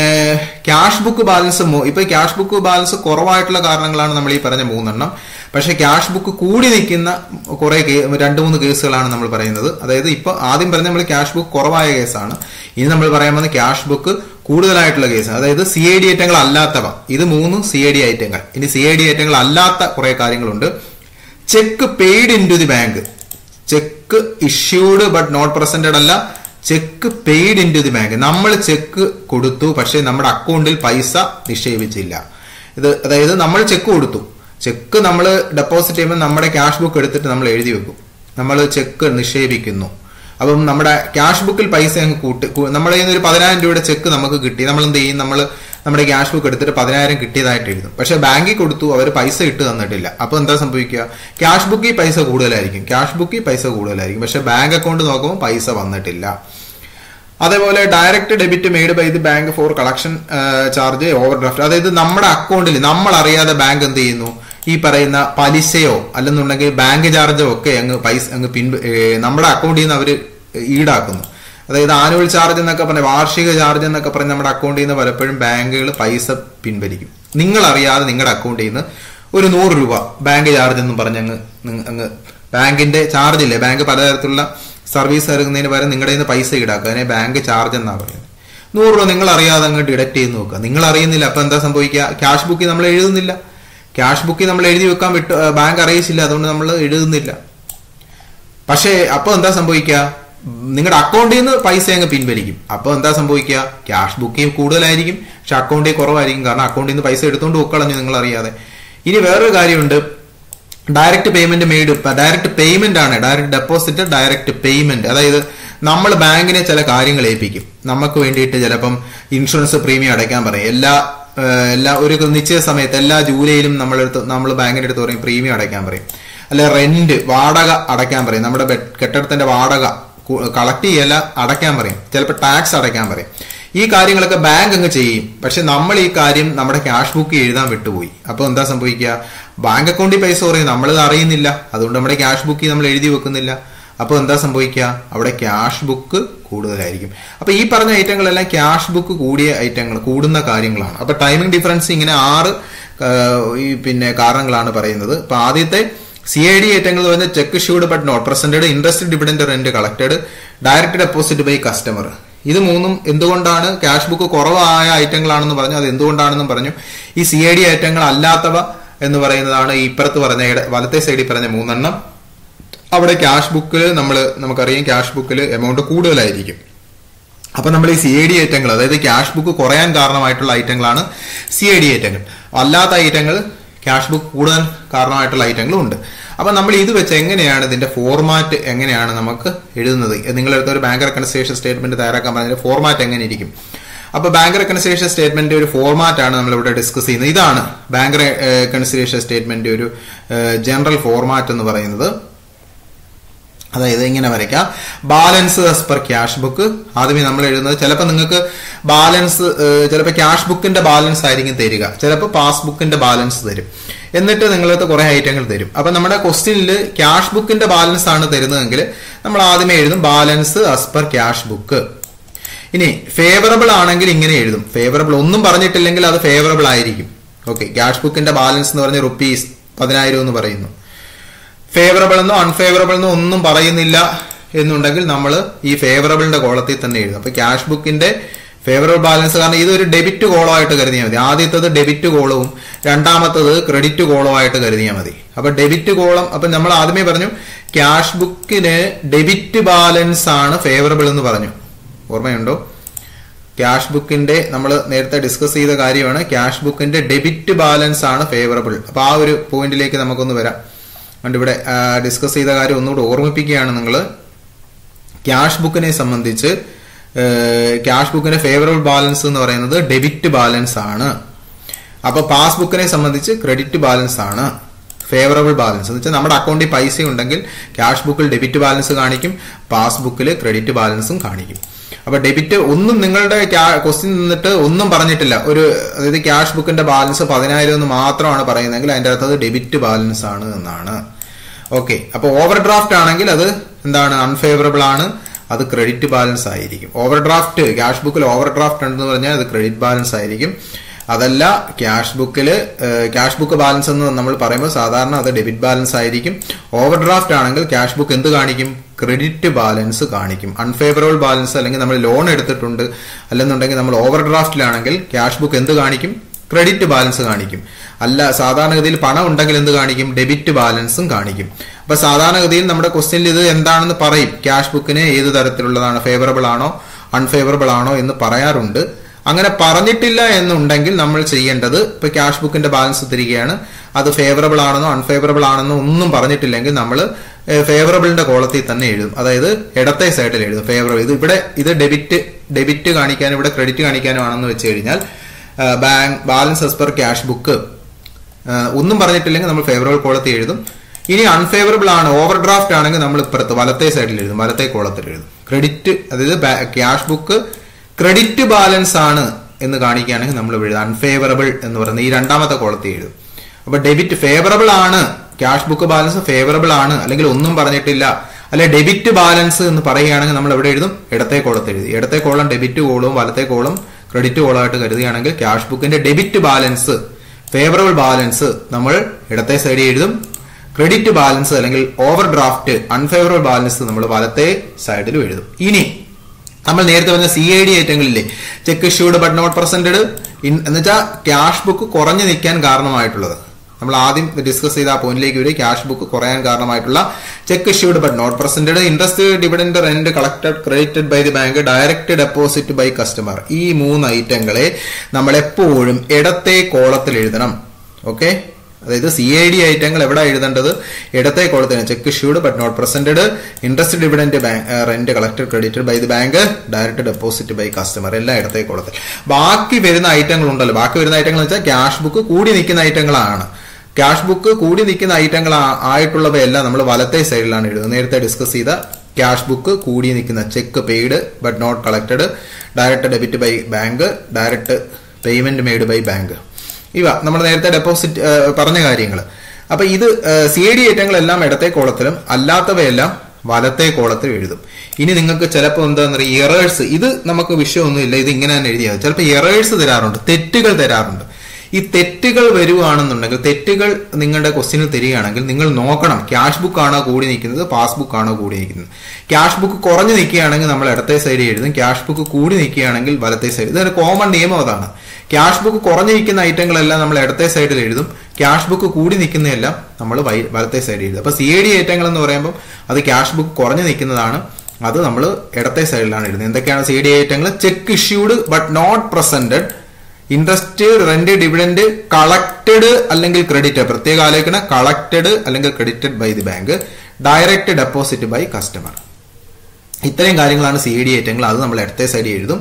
ക്യാഷ് ബുക്ക് ബാലൻസ് മോ- ഇപ്പൊ ക്യാഷ് ബുക്ക് ബാലൻസ് കുറവായിട്ടുള്ള കാരണങ്ങളാണ് നമ്മൾ ഈ പറഞ്ഞ മൂന്നെണ്ണം പക്ഷെ ക്യാഷ് ബുക്ക് കൂടി നിൽക്കുന്ന കുറെ രണ്ട് മൂന്ന് കേസുകളാണ് നമ്മൾ പറയുന്നത് അതായത് ഇപ്പൊ ആദ്യം പറഞ്ഞ നമ്മൾ ക്യാഷ് ബുക്ക് കുറവായ കേസാണ് ഇനി നമ്മൾ പറയാൻ പോകുന്ന ക്യാഷ് ബുക്ക് കൂടുതലായിട്ടുള്ള കേസ് അതായത് സി ഐ ഡി ഐറ്റങ്ങൾ അല്ലാത്തവ ഇത് മൂന്ന് സി ഐ ഡി ഐറ്റങ്ങൾ ഇനി സി ഐ ഡി ഐറ്റങ്ങൾ അല്ലാത്ത കുറെ കാര്യങ്ങളുണ്ട് cheque paid in to the bank cheque issued but not presented അല്ല cheque paid in to the bank നമ്മൾ ചെക്ക് കൊടുത്തു പക്ഷേ നമ്മുടെ അക്കൗണ്ടിൽ പൈസ നിക്ഷേപിച്ചില്ല ഇത് അതായത് നമ്മൾ ചെക്ക് കൊടുത്തു ചെക്ക് നമ്മൾ ഡെപ്പോസിറ്റ് ചെയ്യുമ്പോൾ നമ്മുടെ ക്യാഷ് ബുക്ക് എടുത്തിട്ട് നമ്മൾ എഴുതി വെക്കും നമ്മൾ ചെക്ക് നിക്ഷേപിക്കുന്നു അപ്പം നമ്മുടെ ക്യാഷ് ബുക്കിൽ പൈസ അങ്ങ് കൂട്ടി കൂ- നമ്മുടെ കയ്യിൽ നിന്ന് ഒരു പതിനായിരം രൂപയുടെ ചെക്ക് നമുക്ക് കിട്ടി നമ്മൾ എന്ത് ചെയ്യും നമ്മൾ നമ്മുടെ ക്യാഷ് ബുക്ക് എടുത്തിട്ട് പതിനായിരം കിട്ടിയതായിട്ട് എഴുതും പക്ഷെ ബാങ്കിൽ കൊടുത്തു അവർ പൈസ ഇട്ട് തന്നിട്ടില്ല അപ്പൊ എന്താ സംഭവിക്കുക ക്യാഷ് ബുക്കിൽ പൈസ കൂടുതലായിരിക്കും ക്യാഷ് ബുക്കിൽ പൈസ കൂടുതലായിരിക്കും പക്ഷെ ബാങ്ക് അക്കൗണ്ട് നോക്കുമ്പോൾ പൈസ വന്നിട്ടില്ല അതേപോലെ direct debit made by the bank for collection charge overdraft അതായത് നമ്മുടെ അക്കൗണ്ടിൽ നമ്മൾ അറിയാതെ ബാങ്ക് എന്ത് ചെയ്യുന്നു ഈ പറയുന്ന പലിശയോ അല്ലെന്നുണ്ടെങ്കിൽ ബാങ്ക് ചാർജോ ഒക്കെ അങ്ങ് പൈസ അങ്ങ് പിൻ ഏഹ് നമ്മുടെ അക്കൗണ്ടിൽ നിന്ന് അവർ ഈടാക്കുന്നു അതായത് ആനുവൽ ചാർജ് എന്നൊക്കെ പറഞ്ഞ വാർഷിക ചാർജ് എന്നൊക്കെ പറഞ്ഞ് നമ്മുടെ അക്കൗണ്ടിൽ നിന്ന് പലപ്പോഴും ബാങ്കുകൾ പൈസ പിൻവലിക്കും നിങ്ങൾ അറിയാതെ നിങ്ങളുടെ അക്കൗണ്ടിൽ നിന്ന് ഒരു നൂറ് രൂപ ബാങ്ക് ചാർജ് എന്നും പറഞ്ഞ് അങ്ങ് നിങ്ങ- അങ്ങ് ബാങ്കിന്റെ ചാർജ് ഇല്ലേ ബാങ്ക് പലതരത്തിലുള്ള സർവീസ് ഇറങ്ങുന്നതിന് പകരം നിങ്ങളുടെ നിന്ന് പൈസ ഈടാക്കുക അതിനെ ബാങ്ക് ചാർജ് എന്നാ പറയുന്നത് നൂറ് രൂപ നിങ്ങൾ അറിയാതെ അങ്ങ് ഡിഡക്ട് ചെയ്ത് നോക്കുക നിങ്ങൾ അറിയുന്നില്ല അപ്പൊ എന്താ സംഭവിക്കുക ക്യാഷ് ബുക്കിൽ നമ്മൾ എഴുതുന്നില്ല ക്യാഷ് ബുക്കിൽ നമ്മൾ എഴുതി വെക്കാൻ വിട്ടു ബാങ്ക് അറിയിച്ചില്ല അതുകൊണ്ട് നമ്മൾ എഴുതുന്നില്ല പക്ഷേ അപ്പൊ എന്താ സംഭവിക്കുക നിങ്ങളുടെ അക്കൗണ്ടിൽ നിന്ന് പൈസ അങ്ങ് പിൻവലിക്കും അപ്പൊ എന്താ സംഭവിക്കുക ക്യാഷ് ബുക്കിൽ കൂടുതലായിരിക്കും പക്ഷെ അക്കൗണ്ടിൽ കുറവായിരിക്കും കാരണം അക്കൗണ്ടിൽ നിന്ന് പൈസ എടുത്തുകൊണ്ട് ഉക്കളഞ്ഞു നിങ്ങൾ അറിയാതെ ഇനി വേറൊരു കാര്യമുണ്ട് direct payment made direct payment ആണ് ഡയറക്റ്റ് ഡെപ്പോസിറ്റ് ഡയറക്റ്റ് പേയ്മെന്റ് അതായത് നമ്മൾ ബാങ്കിനെ ചില കാര്യങ്ങൾ ഏൽപ്പിക്കും നമുക്ക് വേണ്ടിയിട്ട് ചിലപ്പം ഇൻഷുറൻസ് പ്രീമിയം അടയ്ക്കാൻ പറയും എല്ലാ ഏഹ്, എല്ലാ ഒരു നിശ്ചിത സമയത്ത് എല്ലാ ജൂലൈയിലും നമ്മളെടുത്ത് നമ്മൾ ബാങ്കിന്റെ അടുത്ത് പറയും പ്രീമിയം അടയ്ക്കാൻ പറയും അല്ലെ റെന്റ് വാടക അടയ്ക്കാൻ പറയും നമ്മുടെ ബെ- കെട്ടിടത്തിന്റെ വാടക കളക്ട് ചെയ്യല്ല അടയ്ക്കാൻ പറയും ചിലപ്പോൾ ടാക്സ് അടയ്ക്കാൻ പറയും ഈ കാര്യങ്ങളൊക്കെ ബാങ്ക് അങ്ങ് ചെയ്യും പക്ഷെ നമ്മൾ ഈ കാര്യം നമ്മുടെ ക്യാഷ് ബുക്ക് എഴുതാൻ വിട്ടുപോയി അപ്പൊ എന്താ സംഭവിക്കുക ബാങ്ക് അക്കൗണ്ടിൽ പൈസ കുറയും നമ്മളത് അറിയുന്നില്ല അതുകൊണ്ട് നമ്മുടെ ക്യാഷ് ബുക്കിൽ നമ്മൾ എഴുതി വെക്കുന്നില്ല അപ്പൊ എന്താ സംഭവിക്കുക അവിടെ ക്യാഷ് ബുക്ക് കൂടുതലായിരിക്കും അപ്പൊ ഈ പറഞ്ഞ ഐറ്റങ്ങളെല്ലാം ക്യാഷ് ബുക്ക് കൂടിയ ഐറ്റങ്ങൾ കൂടുന്ന കാര്യങ്ങളാണ് അപ്പൊ ടൈമിംഗ് ഡിഫറൻസ് ഇങ്ങനെ ആറ് ആ, ഈ പിന്നെ കാരണങ്ങളാണ് പറയുന്നത് അപ്പൊ ആദ്യത്തെ സി ഐ ഡി ഐറ്റങ്ങൾ എന്ന് പറഞ്ഞാൽ cheque issued but not presented interest dividend rent collected direct deposit by customer ഇത് മൂന്നും എന്തുകൊണ്ടാണ് ക്യാഷ് ബുക്ക് കുറവായ ഐറ്റങ്ങളാണെന്ന് പറഞ്ഞു അത് എന്തുകൊണ്ടാണെന്നും പറഞ്ഞു ഈ സി ഐ ഡി ഐറ്റങ്ങൾ അല്ലാത്തവ എന്ന് പറയുന്നതാണ് ഈ ഇപ്പുറത്ത് പറഞ്ഞ ഇട- വലത്തെ സൈഡിൽ പറഞ്ഞ മൂന്നെണ്ണം അവിടെ ക്യാഷ് ബുക്കിൽ നമ്മൾ നമുക്കറിയാം ക്യാഷ് ബുക്കിൽ എമൗണ്ട് കൂടുതലായിരിക്കും അപ്പൊ നമ്മൾ ഈ സി ഐ ഡി ഐറ്റങ്ങൾ അതായത് ക്യാഷ് ബുക്ക് കുറയാൻ കാരണമായിട്ടുള്ള ഐറ്റങ്ങളാണ് സി ഐ ഡി ഐറ്റങ്ങൾ അല്ലാത്ത ഐറ്റങ്ങൾ ക്യാഷ് ബുക്ക് കൂടാൻ കാരണമായിട്ടുള്ള ഐറ്റങ്ങളും ഉണ്ട് അപ്പൊ നമ്മൾ ഇത് വെച്ച് എങ്ങനെയാണ് ഇതിന്റെ ഫോർമാറ്റ് എങ്ങനെയാണ് നമുക്ക് എഴുതുന്നത് നിങ്ങളെടുത്ത ഒരു ബാങ്ക് റെക്കൺസിലേഷൻ സ്റ്റേറ്റ്മെന്റ് തയ്യാറാക്കാൻ പറഞ്ഞ ഫോർമാറ്റ് എങ്ങനെ ഇരിക്കും അപ്പൊ ബാങ്ക് റെക്കൺസിലേഷൻ സ്റ്റേറ്റ്മെന്റ് ഒരു ഫോർമാറ്റ് ആണ് നമ്മൾ ഇവിടെ ഡിസ്കസ് ചെയ്യുന്നത് ഇതാണ് ബാങ്ക് റെക്കൺസിലേഷൻ സ്റ്റേറ്റ്മെന്റ് ഒരു ജനറൽ ഫോർമാറ്റ് എന്ന് പറയുന്നത് അതായത് ഇങ്ങനെ വരയ്ക്കാം balance as per cash book ആദ്യമേ നമ്മൾ എഴുതുന്നത് ചിലപ്പോൾ നിങ്ങൾക്ക് ബാലൻസ് ചിലപ്പോൾ ക്യാഷ് ബുക്കിന്റെ ബാലൻസ് ആയിരിക്കും തരിക ചിലപ്പോൾ പാസ്ബുക്കിന്റെ ബാലൻസ് തരും എന്നിട്ട് നിങ്ങളടുത്ത് കുറെ ഐറ്റങ്ങൾ തരും അപ്പൊ നമ്മുടെ ക്വസ്റ്റ്യനിൽ ക്യാഷ് ബുക്കിന്റെ ബാലൻസ് ആണ് തരുന്നതെങ്കിൽ നമ്മൾ ആദ്യമേ എഴുതും balance as per cash book ഇനി ഫേവറബിൾ ആണെങ്കിൽ ഇങ്ങനെ എഴുതും ഫേവറബിൾ ഒന്നും പറഞ്ഞിട്ടില്ലെങ്കിൽ അത് ഫേവറബിൾ ആയിരിക്കും ഓക്കെ ക്യാഷ് ബുക്കിന്റെ ബാലൻസ് എന്ന് പറഞ്ഞ റുപ്പീസ് പതിനായിരം എന്ന് പറയുന്നു ഫേവറബിൾ എന്നോ അൺഫേവറബിൾ എന്നോ ഒന്നും പറയുന്നില്ല എന്നുണ്ടെങ്കിൽ നമ്മൾ ഈ ഫേവറബിളിന്റെ കോളത്തിൽ തന്നെ എഴുതും അപ്പൊ ക്യാഷ് ബുക്കിന്റെ ഫേവറബിൾ ബാലൻസ് കാരണം ഇതൊരു ഡെബിറ്റ് കോളോ ആയിട്ട് കരുതിയാൽ മതി ആദ്യത്തത് ഡെബിറ്റ് കോളവും രണ്ടാമത്തത് ക്രെഡിറ്റ് കോളോ ആയിട്ട് കരുതിയാൽ മതി അപ്പൊ ഡെബിറ്റ് കോളം അപ്പൊ നമ്മൾ ആദ്യമേ പറഞ്ഞു ക്യാഷ് ബുക്കിന് ഡെബിറ്റ് ബാലൻസ് ആണ് ഫേവറബിൾ എന്ന് പറഞ്ഞു ഓർമ്മയുണ്ടോ ക്യാഷ് ബുക്കിന്റെ നമ്മൾ നേരത്തെ ഡിസ്കസ് ചെയ്ത കാര്യമാണ് ക്യാഷ് ബുക്കിന്റെ ഡെബിറ്റ് ബാലൻസ് ആണ് ഫേവറബിൾ അപ്പൊ ആ ഒരു പോയിന്റിലേക്ക് നമുക്കൊന്ന് വരാം അതുകൊണ്ട് ഇവിടെ ഡിസ്കസ് ചെയ്ത കാര്യം ഒന്നുകൂടെ ഓർമ്മിപ്പിക്കുകയാണ് നിങ്ങൾ ക്യാഷ് ബുക്കിനെ സംബന്ധിച്ച് ക്യാഷ് ബുക്കിന്റെ ഫേവറബിൾ ബാലൻസ് എന്ന് പറയുന്നത് ഡെബിറ്റ് ബാലൻസ് ആണ് അപ്പൊ പാസ്ബുക്കിനെ സംബന്ധിച്ച് ക്രെഡിറ്റ് ബാലൻസ് ആണ് ഫേവറബിൾ ബാലൻസ് എന്ന് വെച്ചാൽ നമ്മുടെ അക്കൗണ്ടിൽ പൈസ ഉണ്ടെങ്കിൽ ക്യാഷ് ബുക്കിൽ ഡെബിറ്റ് ബാലൻസ് കാണിക്കും പാസ്ബുക്കിൽ ക്രെഡിറ്റ് ബാലൻസും കാണിക്കും അപ്പൊ ഡെബിറ്റ് ഒന്നും നിങ്ങളുടെ ക്വസ്റ്റ്യൻ നിന്നിട്ട് ഒന്നും പറഞ്ഞിട്ടില്ല ഒരു അതായത് ക്യാഷ് ബുക്കിന്റെ ബാലൻസ് പതിനായിരം എന്ന് മാത്രമാണ് പറയുന്നതെങ്കിൽ അതിന്റെ അകത്ത് അത് ഡെബിറ്റ് ബാലൻസ് ആണ് എന്നാണ് ഓക്കെ അപ്പൊ ഓവർ ഡ്രാഫ്റ്റ് ആണെങ്കിൽ അത് എന്താണ് അൺഫേവറബിൾ ആണ് അത് ക്രെഡിറ്റ് ബാലൻസ് ആയിരിക്കും ഓവർ ഡ്രാഫ്റ്റ് ക്യാഷ് ബുക്കിൽ ഓവർ ഡ്രാഫ്റ്റ് ഉണ്ടെന്ന് പറഞ്ഞാൽ അത് ക്രെഡിറ്റ് ബാലൻസ് ആയിരിക്കും അതല്ല ക്യാഷ് ബുക്കിൽ ക്യാഷ് ബുക്ക് ബാലൻസ് എന്ന് നമ്മൾ പറയുമ്പോൾ സാധാരണ അത് ഡെബിറ്റ് ബാലൻസ് ആയിരിക്കും ഓവർ ഡ്രാഫ്റ്റ് ആണെങ്കിൽ ക്യാഷ് ബുക്ക് എന്ത് കാണിക്കും ക്രെഡിറ്റ് ബാലൻസ് കാണിക്കും അൺഫേവറബിൾ ബാലൻസ് അല്ലെങ്കിൽ നമ്മൾ ലോൺ എടുത്തിട്ടുണ്ട് അല്ലെന്നുണ്ടെങ്കിൽ നമ്മൾ ഓവർ ഡ്രാഫ്റ്റിലാണെങ്കിൽ ക്യാഷ് ബുക്ക് എന്ത് കാണിക്കും ക്രെഡിറ്റ് ബാലൻസ് കാണിക്കും അല്ല സാധാരണഗതിയിൽ പണം ഉണ്ടെങ്കിൽ എന്ത് കാണിക്കും ഡെബിറ്റ് ബാലൻസും കാണിക്കും അപ്പൊ സാധാരണഗതിയിൽ നമ്മുടെ ക്വസ്റ്റ്യനിൽ ഇത് എന്താണെന്ന് പറയും ക്യാഷ് ബുക്കിന് ഏത് തരത്തിലുള്ളതാണ് ഫേവറബിൾ ആണോ അൺഫേവറബിൾ ആണോ എന്ന് പറയാറുണ്ട് അങ്ങനെ പറഞ്ഞിട്ടില്ല എന്നുണ്ടെങ്കിൽ നമ്മൾ ചെയ്യേണ്ടത് ഇപ്പൊ ക്യാഷ് ബുക്കിന്റെ ബാലൻസ് തിരികെയാണ് അത് ഫേവറബിൾ ആണെന്നോ അൺഫേവറബിൾ ആണെന്നോ ഒന്നും പറഞ്ഞിട്ടില്ലെങ്കിൽ നമ്മൾ ഫേവറബിളിന്റെ കോളത്തിൽ തന്നെ എഴുതും അതായത് ഇടത്തെ സൈഡിൽ എഴുതും ഫേവറബിൾ ഇത് ഇവിടെ ഇത് ഡെബിറ്റ് ഡെബിറ്റ് കാണിക്കാനും ഇവിടെ ക്രെഡിറ്റ് കാണിക്കാനും ആണെന്ന് വെച്ച് കഴിഞ്ഞാൽ bank balance as per cash book ഒന്നും പറഞ്ഞിട്ടില്ലെങ്കിൽ നമ്മൾ ഫേവറബിൾ കോളത്തിൽ എഴുതും ഇനി അൺഫേവറബിൾ ആണ് ഓവർ ഡ്രാഫ്റ്റ് ആണെങ്കിൽ നമ്മൾ ഇപ്പുറത്ത് വലത്തെ സൈഡിൽ എഴുതും വലത്തെ കോളത്തിൽ എഴുതും ക്രെഡിറ്റ് അതായത് ക്യാഷ് ബുക്ക് ക്രെഡിറ്റ് ബാലൻസ് ആണ് എന്ന് കാണിക്കുകയാണെങ്കിൽ നമ്മൾ എഴുതും അൺഫേവറബിൾ എന്ന് പറയുന്നത് ഈ രണ്ടാമത്തെ കോളത്തിൽ എഴുതും അപ്പൊ ഡെബിറ്റ് ഫേവറബിൾ ആണ് ക്യാഷ് ബുക്ക് ബാലൻസ് ഫേവറബിൾ ആണ് അല്ലെങ്കിൽ ഒന്നും പറഞ്ഞിട്ടില്ല അല്ലെ ഡെബിറ്റ് ബാലൻസ് എന്ന് പറയുകയാണെങ്കിൽ നമ്മൾ എവിടെ എഴുതും ഇടത്തെ കോളത്തിൽ എഴുതി ഇടത്തെ കോളം ഡെബിറ്റ് കോളവും വലത്തെ കോളം ക്രെഡിറ്റ് കോളമായിട്ട് കരുതുകയാണെങ്കിൽ ക്യാഷ് ബുക്കിന്റെ ഡെബിറ്റ് ബാലൻസ് ഫേവറബിൾ ബാലൻസ് നമ്മൾ ഇടത്തെ സൈഡിൽ എഴുതും ക്രെഡിറ്റ് ബാലൻസ് അല്ലെങ്കിൽ ഓവർ ഡ്രാഫ്റ്റ് അൺഫേവറബിൾ ബാലൻസ് നമ്മൾ വലത്തെ സൈഡിലും എഴുതും ഇനി നമ്മൾ നേരത്തെ പറഞ്ഞ സി ഐ ഡി ഐറ്റങ്ങളില്ലേ cheque issued but not presented എന്ന് വെച്ചാൽ ക്യാഷ് ബുക്ക് കുറഞ്ഞു നിൽക്കാൻ കാരണമായിട്ടുള്ളത് നമ്മൾ ആദ്യം ഡിസ്കസ് ചെയ്ത ആ പോയിന്റിലേക്ക് വരെ ക്യാഷ് ബുക്ക് കുറയാൻ കാരണമായിട്ടുള്ള cheque issued but not presented interest dividend rent collected credited by the bank direct deposit by customer ഈ മൂന്ന് ഐറ്റങ്ങളെ നമ്മൾ എപ്പോഴും ഇടത്തെ കോളത്തിൽ എഴുതണം ഓക്കെ അതായത് സി ഐ ഡി ഐറ്റങ്ങൾ എവിടെ എഴുതേണ്ടത് ഇടത്തെ കോളത്തിന് cheque issued but not presented interest dividend bank rent collected credited by the bank direct deposit by customer എല്ലാം ഇടത്തെ കോളത്തിൽ ബാക്കി വരുന്ന ഐറ്റങ്ങൾ ഉണ്ടല്ലോ ബാക്കി വരുന്ന ഐറ്റങ്ങൾ എന്ന് വെച്ചാൽ ക്യാഷ് ബുക്ക് കൂടി നിൽക്കുന്ന ഐറ്റങ്ങളാണ് ക്യാഷ് ബുക്ക് കൂടി നിൽക്കുന്ന ഐറ്റങ്ങൾ ആയിട്ടുള്ളവയെല്ലാം നമ്മൾ വലത്തെ സൈഡിലാണ് എഴുതുന്നത് നേരത്തെ ഡിസ്കസ് ചെയ്ത ക്യാഷ് ബുക്ക് കൂടി നിൽക്കുന്ന cheque paid but not collected direct debit by bank direct payment made by bank ഇവ നമ്മൾ നേരത്തെ ഡെപ്പോസിറ്റ് പറഞ്ഞ കാര്യങ്ങൾ അപ്പൊ ഇത് സി ഐ ഡി ഐറ്റങ്ങളെല്ലാം ഇടത്തെ കോളത്തിലും അല്ലാത്തവയെല്ലാം വലത്തെ കോളത്തിൽ എഴുതും ഇനി നിങ്ങൾക്ക് ചിലപ്പോൾ എന്താണെന്ന് പറയുക എറേഴ്സ് ഇത് നമുക്ക് വിഷയമൊന്നുമില്ല ഇത് ഇങ്ങനെ തന്നെ എഴുതിയാൽ ചിലപ്പോൾ എറേഴ്സ് തരാറുണ്ട് തെറ്റുകൾ തരാറുണ്ട് ഈ തെറ്റുകൾ വരുവാണെന്നുണ്ടെങ്കിൽ തെറ്റുകൾ നിങ്ങളുടെ ക്വസ്റ്റ്യനിൽ തരികയാണെങ്കിൽ നിങ്ങൾ നോക്കണം ക്യാഷ് ബുക്ക് ആണോ കൂടി നിൽക്കുന്നത് പാസ്ബുക്ക് ആണോ കൂടി നിൽക്കുന്നത് ക്യാഷ് ബുക്ക് കുറഞ്ഞു നിൽക്കുകയാണെങ്കിൽ നമ്മൾ ഇടത്തെ സൈഡിൽ എഴുതും ക്യാഷ് ബുക്ക് കൂടി നിൽക്കുകയാണെങ്കിൽ വലത്തെ സൈഡ് ഇതൊരു കോമൺ നിയമം അതാണ് ക്യാഷ് ബുക്ക് കുറഞ്ഞു നിൽക്കുന്ന ഐറ്റങ്ങളെല്ലാം നമ്മൾ ഇടത്തെ സൈഡിൽ എഴുതും ക്യാഷ് ബുക്ക് കൂടി നിൽക്കുന്നതെല്ലാം നമ്മൾ വലത്തെ സൈഡിൽ എഴുതും അപ്പൊ സി ഐ ഡി ഐറ്റങ്ങൾ എന്ന് പറയുമ്പോൾ അത് ക്യാഷ് ബുക്ക് കുറഞ്ഞു നിൽക്കുന്നതാണ് അത് നമ്മൾ ഇടത്തെ സൈഡിലാണ് എഴുതുന്നത് എന്തൊക്കെയാണ് സി ഡി ഐറ്റങ്ങൾ cheque issued but not presented interest rent dividend collected അല്ലെങ്കിൽ ക്രെഡിറ്റ് പ്രത്യേക ആലോചന കളക്റ്റഡ് അല്ലെങ്കിൽ credited by the bank direct deposit by customer ഇത്രയും കാര്യങ്ങളാണ് സി ഡി ഐറ്റങ്ങൾ അത് നമ്മൾ ഇടത്തെ സൈഡിൽ എഴുതും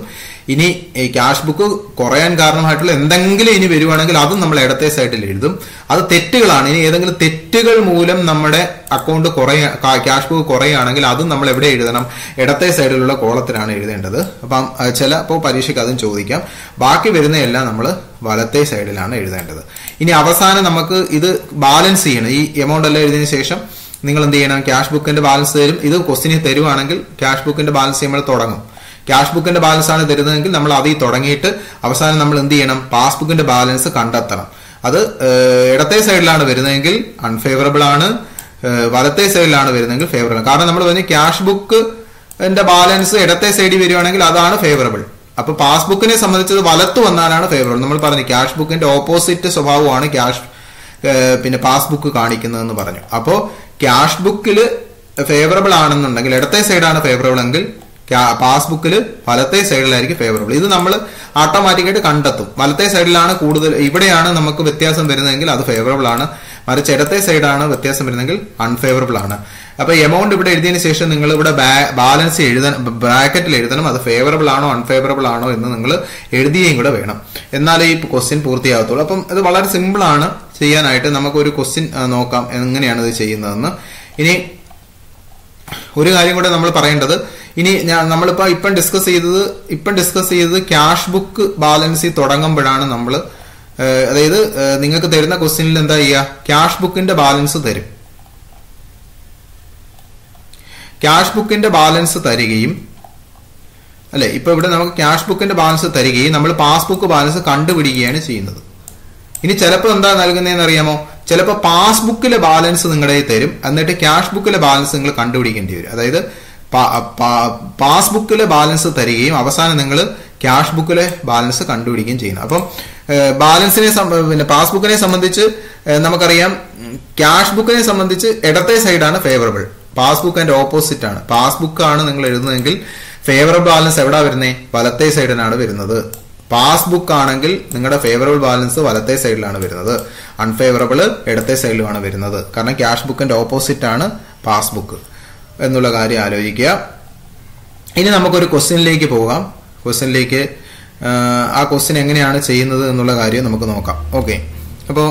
ഇനി ഈ ക്യാഷ് ബുക്ക് കുറയാൻ കാരണമായിട്ടുള്ള എന്തെങ്കിലും ഇനി വരുവാണെങ്കിൽ അതും നമ്മൾ ഇടത്തെ സൈഡിൽ എഴുതും അത് തെറ്റുകളാണ് ഇനി ഏതെങ്കിലും തെറ്റുകൾ മൂലം നമ്മുടെ അക്കൗണ്ട് കുറയ ക്യാഷ് ബുക്ക് കുറയുകയാണെങ്കിൽ അതും നമ്മൾ എവിടെ എഴുതണം ഇടത്തെ സൈഡിലുള്ള കോളത്തിലാണ് എഴുതേണ്ടത് അപ്പം അത് ചിലപ്പോൾ പരീക്ഷയ്ക്ക് അതും ചോദിക്കാം ബാക്കി വരുന്നതെല്ലാം നമ്മൾ വലത്തെ സൈഡിലാണ് എഴുതേണ്ടത് ഇനി അവസാനം നമുക്ക് ഇത് ബാലൻസ് ചെയ്യണം ഈ എമൗണ്ട് എല്ലാം എഴുതിയതിനു ശേഷം നിങ്ങൾ എന്ത് ചെയ്യണം ക്യാഷ് ബുക്കിന്റെ ബാലൻസ് തരും ഇത് ക്വസ്റ്റിന് തരുവാണെങ്കിൽ ക്യാഷ് ബുക്കിന്റെ ബാലൻസ് നമ്മൾ തുടങ്ങും ക്യാഷ് ബുക്കിന്റെ ബാലൻസ് ആണ് തരുന്നതെങ്കിൽ നമ്മൾ അതിൽ തുടങ്ങിയിട്ട് അവസാനം നമ്മൾ എന്ത് ചെയ്യണം പാസ്ബുക്കിന്റെ ബാലൻസ് കണ്ടെത്തണം അത് ഏഹ്, ഇടത്തെ സൈഡിലാണ് വരുന്നതെങ്കിൽ അൺഫേവറബിൾ ആണ് ഏഹ്, വലത്തെ സൈഡിലാണ് വരുന്നതെങ്കിൽ ഫേവറബിൾ കാരണം നമ്മൾ പറഞ്ഞ ക്യാഷ് ബുക്ക് ന്റെ ബാലൻസ് ഇടത്തെ സൈഡിൽ വരുവാണെങ്കിൽ അതാണ് ഫേവറബിൾ അപ്പൊ പാസ്ബുക്കിനെ സംബന്ധിച്ചത് വലത്ത് വന്നാലാണ് ഫേവറബിൾ നമ്മൾ പറഞ്ഞു ക്യാഷ് ബുക്കിന്റെ ഓപ്പോസിറ്റ് സ്വഭാവമാണ് ക്യാഷ് ഏഹ് പിന്നെ പാസ്ബുക്ക് കാണിക്കുന്നതെന്ന് പറഞ്ഞു അപ്പോ ക്യാഷ് ബുക്കിൽ ഫേവറബിൾ ആണെന്നുണ്ടെങ്കിൽ ഇടത്തെ സൈഡാണ് ഫേവറബിൾ എങ്കിൽ പാസ്ബുക്കിൽ വലത്തെ സൈഡിലായിരിക്കും ഫേവറബിൾ ഇത് നമ്മൾ ഓട്ടോമാറ്റിക്കായിട്ട് കണ്ടെത്തും വലത്തെ സൈഡിലാണ് കൂടുതൽ ഇവിടെയാണ് നമുക്ക് വ്യത്യാസം വരുന്നതെങ്കിൽ അത് ഫേവറബിൾ ആണ് മറിച്ച് ഇടത്തെ സൈഡാണ് വ്യത്യാസം വരുന്നതെങ്കിൽ അൺഫേവറബിൾ ആണ് അപ്പൊ എമൗണ്ട് ഇവിടെ എഴുതിയതിനു ശേഷം നിങ്ങൾ ഇവിടെ ബാലൻസ് എഴുതണം ബ്രാക്കറ്റിൽ എഴുതണം അത് ഫേവറബിൾ ആണോ അൺഫേവറബിൾ ആണോ എന്ന് നിങ്ങൾ എഴുതുകയും കൂടെ വേണം എന്നാലേ ഈ ക്വസ്റ്റ്യൻ പൂർത്തിയാകത്തുള്ളൂ അപ്പം ഇത് വളരെ സിമ്പിൾ ആണ് ചെയ്യാനായിട്ട് നമുക്ക് ഒരു ക്വസ്റ്റ്യൻ നോക്കാം എങ്ങനെയാണ് ഇത് ചെയ്യുന്നതെന്ന് ഇനി ഒരു കാര്യം കൂടെ നമ്മൾ പറയേണ്ടത് ഇനി ഞാൻ നമ്മളിപ്പോ ഇപ്പം ഡിസ്കസ് ചെയ്തത് ഇപ്പം ഡിസ്കസ് ചെയ്തത് ക്യാഷ് ബുക്ക് ബാലൻസിൽ തുടങ്ങുമ്പോഴാണ് നമ്മൾ അതായത് ഏഹ്, നിങ്ങൾക്ക് തരുന്ന ക്വസ്റ്റ്യനിൽ എന്താ ചെയ്യുക ക്യാഷ് ബുക്കിന്റെ ബാലൻസ് തരും ക്യാഷ് ബുക്കിന്റെ ബാലൻസ് തരികയും അല്ലെ ഇപ്പൊ ഇവിടെ നമുക്ക് ക്യാഷ് ബുക്കിന്റെ ബാലൻസ് തരികയും നമ്മൾ പാസ്ബുക്ക് ബാലൻസ് കണ്ടുപിടിക്കുകയാണ് ചെയ്യുന്നത് ഇനി ചിലപ്പോൾ എന്താ നൽകുന്നതെന്ന് അറിയാമോ ചിലപ്പോൾ പാസ്ബുക്കിലെ ബാലൻസ് നിങ്ങളുടെ കയ്യിൽ തരും എന്നിട്ട് ക്യാഷ് ബുക്കിലെ ബാലൻസ് നിങ്ങൾ കണ്ടുപിടിക്കേണ്ടി വരും അതായത് പാസ്ബുക്കിലെ ബാലൻസ് തരികയും അവസാനം നിങ്ങൾ ക്യാഷ് ബുക്കിലെ ബാലൻസ് കണ്ടുപിടിക്കുകയും ചെയ്യുന്നു അപ്പം ഏഹ്, ബാലൻസിനെ സംബ- പിന്നെ പാസ്ബുക്കിനെ സംബന്ധിച്ച് ഏഹ്, നമുക്കറിയാം ക്യാഷ് ബുക്കിനെ സംബന്ധിച്ച് ഇടത്തെ സൈഡാണ് ഫേവറബിൾ പാസ്ബുക്ക് അതിന്റെ ഓപ്പോസിറ്റ് ആണ് പാസ്ബുക്ക് ആണ് നിങ്ങൾ എഴുതുന്നതെങ്കിൽ ഫേവറബിൾ ബാലൻസ് എവിടാ വരുന്നത് വലത്തെ സൈഡിനാണ് വരുന്നത് പാസ്ബുക്ക് ആണെങ്കിൽ നിങ്ങളുടെ ഫേവറബിൾ ബാലൻസ് വലത്തെ സൈഡിലാണ് വരുന്നത് അൺഫേവറബിൾ ഇടത്തെ സൈഡിലുമാണ് വരുന്നത് കാരണം ക്യാഷ് ബുക്കിന്റെ ഓപ്പോസിറ്റ് ആണ് പാസ്ബുക്ക് എന്നുള്ള കാര്യം ആലോചിക്കുക ഇനി നമുക്കൊരു ക്വസ്റ്റ്യനിലേക്ക് പോകാം ക്വസ്റ്റ്യനിലേക്ക് ആ ക്വസ്റ്റ്യൻ എങ്ങനെയാണ് ചെയ്യുന്നത് എന്നുള്ള കാര്യം നമുക്ക് നോക്കാം ഓക്കെ അപ്പോൾ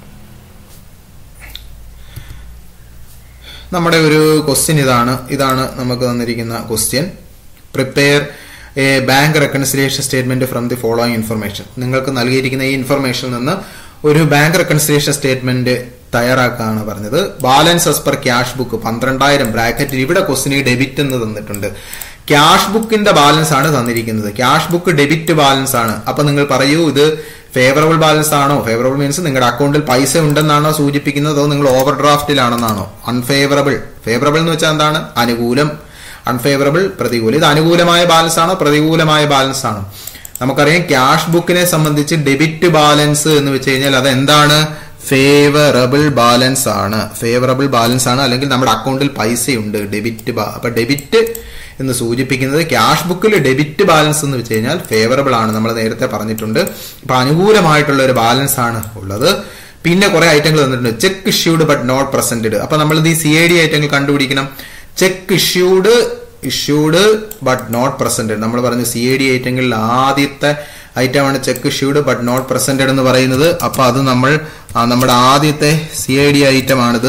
നമ്മുടെ ഒരു ക്വസ്റ്റ്യൻ ഇതാണ് ഇതാണ് നമുക്ക് തന്നിരിക്കുന്ന question prepare a bank reconciliation statement from the following information നിങ്ങൾക്ക് നൽകിയിരിക്കുന്ന ഈ ഇൻഫർമേഷനിൽ നിന്ന് ഒരു ബാങ്ക് റെക്കൺസിലിയേഷൻ സ്റ്റേറ്റ്മെന്റ് തയ്യാറാക്കാനാണ് പറഞ്ഞത് balance as per cash book പന്ത്രണ്ടായിരം ബ്രാക്കറ്റിൽ ഇവിടെ ക്വസ്റ്റിന് ഡെബിറ്റ് എന്ന് തന്നിട്ടുണ്ട് ക്യാഷ് ബുക്കിന്റെ ബാലൻസ് ആണ് തന്നിരിക്കുന്നത് ക്യാഷ് ബുക്ക് ഡെബിറ്റ് ബാലൻസ് ആണ് അപ്പൊ നിങ്ങൾ പറയൂ ഇത് ഫേവറബിൾ ബാലൻസ് ആണോ ഫേവറബിൾ മീൻസ് നിങ്ങളുടെ അക്കൗണ്ടിൽ പൈസ ഉണ്ടെന്നാണോ സൂചിപ്പിക്കുന്നത് അതോ നിങ്ങൾ ഓവർ ഡ്രാഫ്റ്റിലാണെന്നാണോ അൺഫേവറബിൾ ഫേവറബിൾ എന്ന് വെച്ചാൽ എന്താണ് അനുകൂലം അൺഫേവറബിൾ പ്രതികൂലം ഇത് അനുകൂലമായ ബാലൻസ് ആണോ പ്രതികൂലമായ ബാലൻസ് ആണോ നമുക്കറിയാം ക്യാഷ് ബുക്കിനെ സംബന്ധിച്ച് ഡെബിറ്റ് ബാലൻസ് എന്ന് വെച്ച് കഴിഞ്ഞാൽ അത് എന്താണ് ഫേവറബിൾ ബാലൻസ് ആണ് ഫേവറബിൾ ബാലൻസ് ആണ് അല്ലെങ്കിൽ നമ്മുടെ അക്കൗണ്ടിൽ പൈസയുണ്ട് ഡെബിറ്റ് അപ്പൊ ഡെബിറ്റ് എന്ന് സൂചിപ്പിക്കുന്നത് ക്യാഷ് ബുക്കിൽ ഡെബിറ്റ് ബാലൻസ് എന്ന് വെച്ച് കഴിഞ്ഞാൽ ഫേവറബിൾ ആണ് നമ്മൾ നേരത്തെ പറഞ്ഞിട്ടുണ്ട് അപ്പൊ അനുകൂലമായിട്ടുള്ള ഒരു ബാലൻസ് ആണ് ഉള്ളത് പിന്നെ കുറെ ഐറ്റങ്ങൾ തന്നിട്ടുണ്ട് cheque issued but not presented അപ്പൊ നമ്മൾ ഇത് ഈ സി ഐ ഡി ഐറ്റങ്ങൾ കണ്ടുപിടിക്കണം cheque issued issued but not presented നമ്മൾ പറഞ്ഞ സി ഐ ഡി ഐറ്റങ്ങളിൽ ആദ്യത്തെ ഐറ്റമാണ് cheque issued but not presented എന്ന് പറയുന്നത് അപ്പൊ അത് നമ്മൾ ആ, നമ്മുടെ ആദ്യത്തെ സി ഐ ഡി ഐറ്റം ആണിത്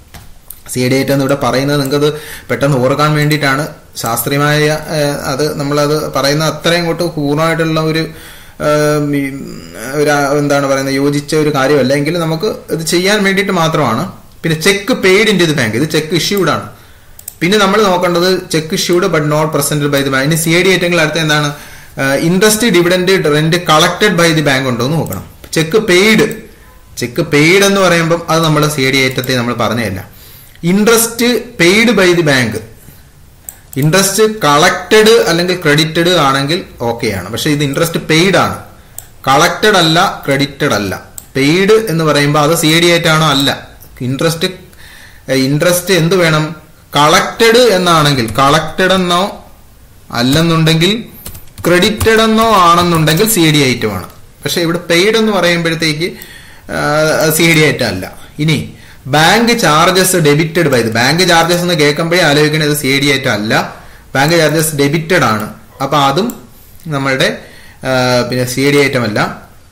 സി ഡി ഐറ്റം എന്ന് ഇവിടെ പറയുന്നത് നിങ്ങൾക്കത് പെട്ടെന്ന് ഓർക്കാൻ വേണ്ടിയിട്ടാണ് ശാസ്ത്രീയമായ ഏഹ്, അത് നമ്മളത് പറയുന്ന അത്രയും കൊണ്ട് പൂർണ്ണമായിട്ടുള്ള ഒരു ഏഹ്, ഈ, ഒരു ആ, എന്താണ് പറയുന്നത് യോജിച്ച ഒരു കാര്യമല്ല എങ്കിലും നമുക്ക് ഇത് ചെയ്യാൻ വേണ്ടിയിട്ട് മാത്രമാണ് പിന്നെ cheque paid in the bank ഇത് ചെക്ക് ഇഷ്യൂഡ് ആണ് പിന്നെ നമ്മൾ നോക്കേണ്ടത് cheque issued but not presented by the bank ഇനി സി ഐ ഡി ഐറ്റങ്ങൾ അടുത്ത എന്താണ് interest dividend rent collected by the bank ഉണ്ടോ എന്ന് നോക്കണം ചെക്ക് പെയ്ഡ് ചെക്ക് പെയ്ഡ് എന്ന് പറയുമ്പം അത് നമ്മൾ സി ഐ ഡി ഐറ്റത്തെ നമ്മൾ പറഞ്ഞതല്ല interest paid by the bank interest collected അല്ലെങ്കിൽ ക്രെഡിറ്റഡ് ആണെങ്കിൽ ഓക്കെയാണ് പക്ഷെ ഇത് ഇൻട്രസ്റ്റ് പെയ്ഡ് ആണ് കളക്റ്റഡ് അല്ല ക്രെഡിറ്റഡ് അല്ല പെയ്ഡ് എന്ന് പറയുമ്പോൾ അത് സി ഡി ആയിട്ടാണോ അല്ല ഇൻട്രസ്റ്റ് ഇൻട്രസ്റ്റ് എന്ത് വേണം കളക്റ്റഡ് എന്നാണെങ്കിൽ കളക്റ്റഡ് എന്നോ അല്ലെന്നുണ്ടെങ്കിൽ ക്രെഡിറ്റഡ് എന്നോ ആണെന്നുണ്ടെങ്കിൽ സി ഡി ഐറ്റമാണ് പക്ഷെ ഇവിടെ പെയ്ഡ് എന്ന് പറയുമ്പോഴത്തേക്ക് സി ഡി ഐറ്റം അല്ല ഇനി bank charges debited by bank charges എന്ന് കേൾക്കുമ്പോഴേ ആലോചിക്കണത് സി ഡി ഐറ്റം അല്ല ബാങ്ക് ചാർജസ് ഡെബിറ്റഡ് ആണ് അപ്പൊ അതും നമ്മളുടെ ആ, പിന്നെ സി ഡി ഐറ്റം അല്ല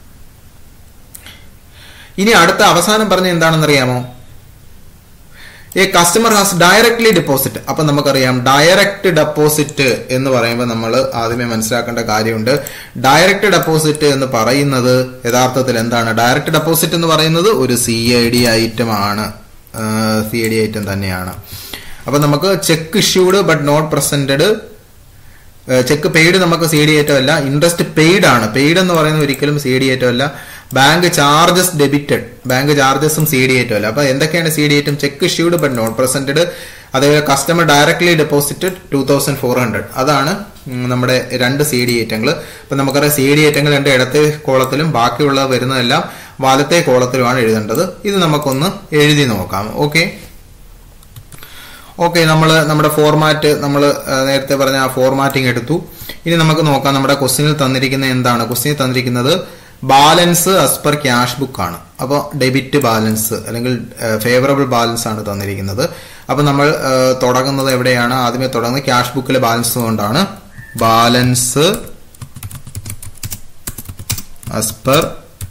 ഇനി അടുത്ത അവസാനം പറഞ്ഞ എന്താണെന്ന് അറിയാമോ a customer has directly deposit അപ്പൊ നമുക്കറിയാം ഡയറക്റ്റ് ഡെപ്പോസിറ്റ് എന്ന് പറയുമ്പോൾ നമ്മൾ ആദ്യമേ മനസ്സിലാക്കേണ്ട കാര്യമുണ്ട് ഡയറക്റ്റ് ഡെപ്പോസിറ്റ് എന്ന് പറയുന്നത് യഥാർത്ഥത്തിൽ എന്താണ് ഡയറക്റ്റ് ഡെപ്പോസിറ്റ് എന്ന് പറയുന്നത് ഒരു സി ഐ ഡി ഐറ്റം ആണ് സി ഐ ഡി ഐറ്റം തന്നെയാണ് അപ്പൊ നമുക്ക് cheque issued but not presented cheque paid നമുക്ക് സി ഡി ഏറ്റവും അല്ല ഇൻട്രസ്റ്റ് പെയ്ഡ് ആണ് പെയ്ഡ് എന്ന് പറയുന്നത് ഒരിക്കലും സി ഡി ഏറ്റവും അല്ല ബാങ്ക് ചാർജസ് ഡെബിറ്റഡ് ബാങ്ക് ചാർജസും സി ഡി ഏറ്റവും അല്ല അപ്പൊ എന്തൊക്കെയാണ് സി ഡി ഏറ്റവും cheque issued but not presented അതേപോലെ customer directly deposited two thousand four hundred അതാണ് ഉം, നമ്മുടെ രണ്ട് സി ഡി ഐറ്റങ്ങൾ അപ്പൊ നമുക്കറിയാം സി ഡി ഐറ്റങ്ങൾ രണ്ട് ഇടത്തെ കോളത്തിലും ബാക്കിയുള്ള വരുന്നതെല്ലാം വലത്തെ കോളത്തിലുമാണ് എഴുതേണ്ടത് ഇത് നമുക്കൊന്ന് എഴുതി നോക്കാം ഓക്കെ ഓക്കെ നമ്മൾ നമ്മുടെ ഫോർമാറ്റ് നമ്മൾ നേരത്തെ പറഞ്ഞ ആ ഫോർമാറ്റിംഗ് എടുത്തു ഇനി നമുക്ക് നോക്കാം നമ്മുടെ ക്വസ്റ്റ്യനിൽ തന്നിരിക്കുന്ന എന്താണ് ക്വസ്റ്റ്യനിൽ തന്നിരിക്കുന്നത് balance as per cash book ആണ് അപ്പോൾ ഡെബിറ്റ് ബാലൻസ് അല്ലെങ്കിൽ ഫേവറബിൾ ബാലൻസ് ആണ് തന്നിരിക്കുന്നത് അപ്പോൾ നമ്മൾ ആ, തുടങ്ങുന്നത് എവിടെയാണ് ആദ്യമേ തുടങ്ങുന്നത് ക്യാഷ് ബുക്കിലെ ബാലൻസ് കൊണ്ടാണ് balance as per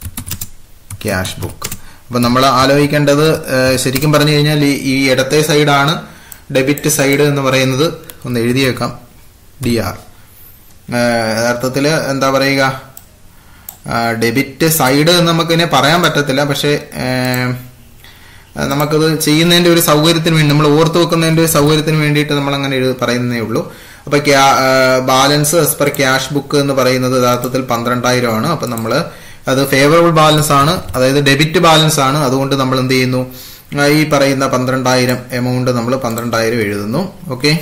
cash book അപ്പൊ നമ്മൾ ആലോചിക്കേണ്ടത് ഏഹ്, ശരിക്കും പറഞ്ഞു കഴിഞ്ഞാൽ ഈ- ഈ ഇടത്തെ സൈഡാണ് ഡെബിറ്റ് സൈഡ് എന്ന് പറയുന്നത് ഒന്ന് എഴുതിയേക്കാം ഡി ആർ യഥാർത്ഥത്തിൽ എന്താ പറയുക ഡെബിറ്റ് സൈഡ് എന്ന് നമുക്കിനെ പറയാൻ പറ്റത്തില്ല പക്ഷേ ഏഹ്, നമുക്കത് ചെയ്യുന്നതിന്റെ ഒരു സൗകര്യത്തിന് വേണ്ടി നമ്മൾ ഓർത്ത് വെക്കുന്നതിന്റെ ഒരു സൗകര്യത്തിന് വേണ്ടിയിട്ട് നമ്മൾ അങ്ങനെ എഴു- പറയുന്നേ ഉള്ളൂ അപ്പൊ balance as per cash book എന്ന് പറയുന്നത് യഥാർത്ഥത്തിൽ പന്ത്രണ്ടായിരം ആണ് അപ്പൊ നമ്മൾ അത് ഫേവറബിൾ ബാലൻസ് ആണ് അതായത് ഡെബിറ്റ് ബാലൻസ് ആണ് അതുകൊണ്ട് നമ്മൾ എന്ത് ചെയ്യുന്നു ആ, ഈ പറയുന്ന പന്ത്രണ്ടായിരം എമൗണ്ട് നമ്മൾ പന്ത്രണ്ടായിരം എഴുതുന്നു ഓക്കെ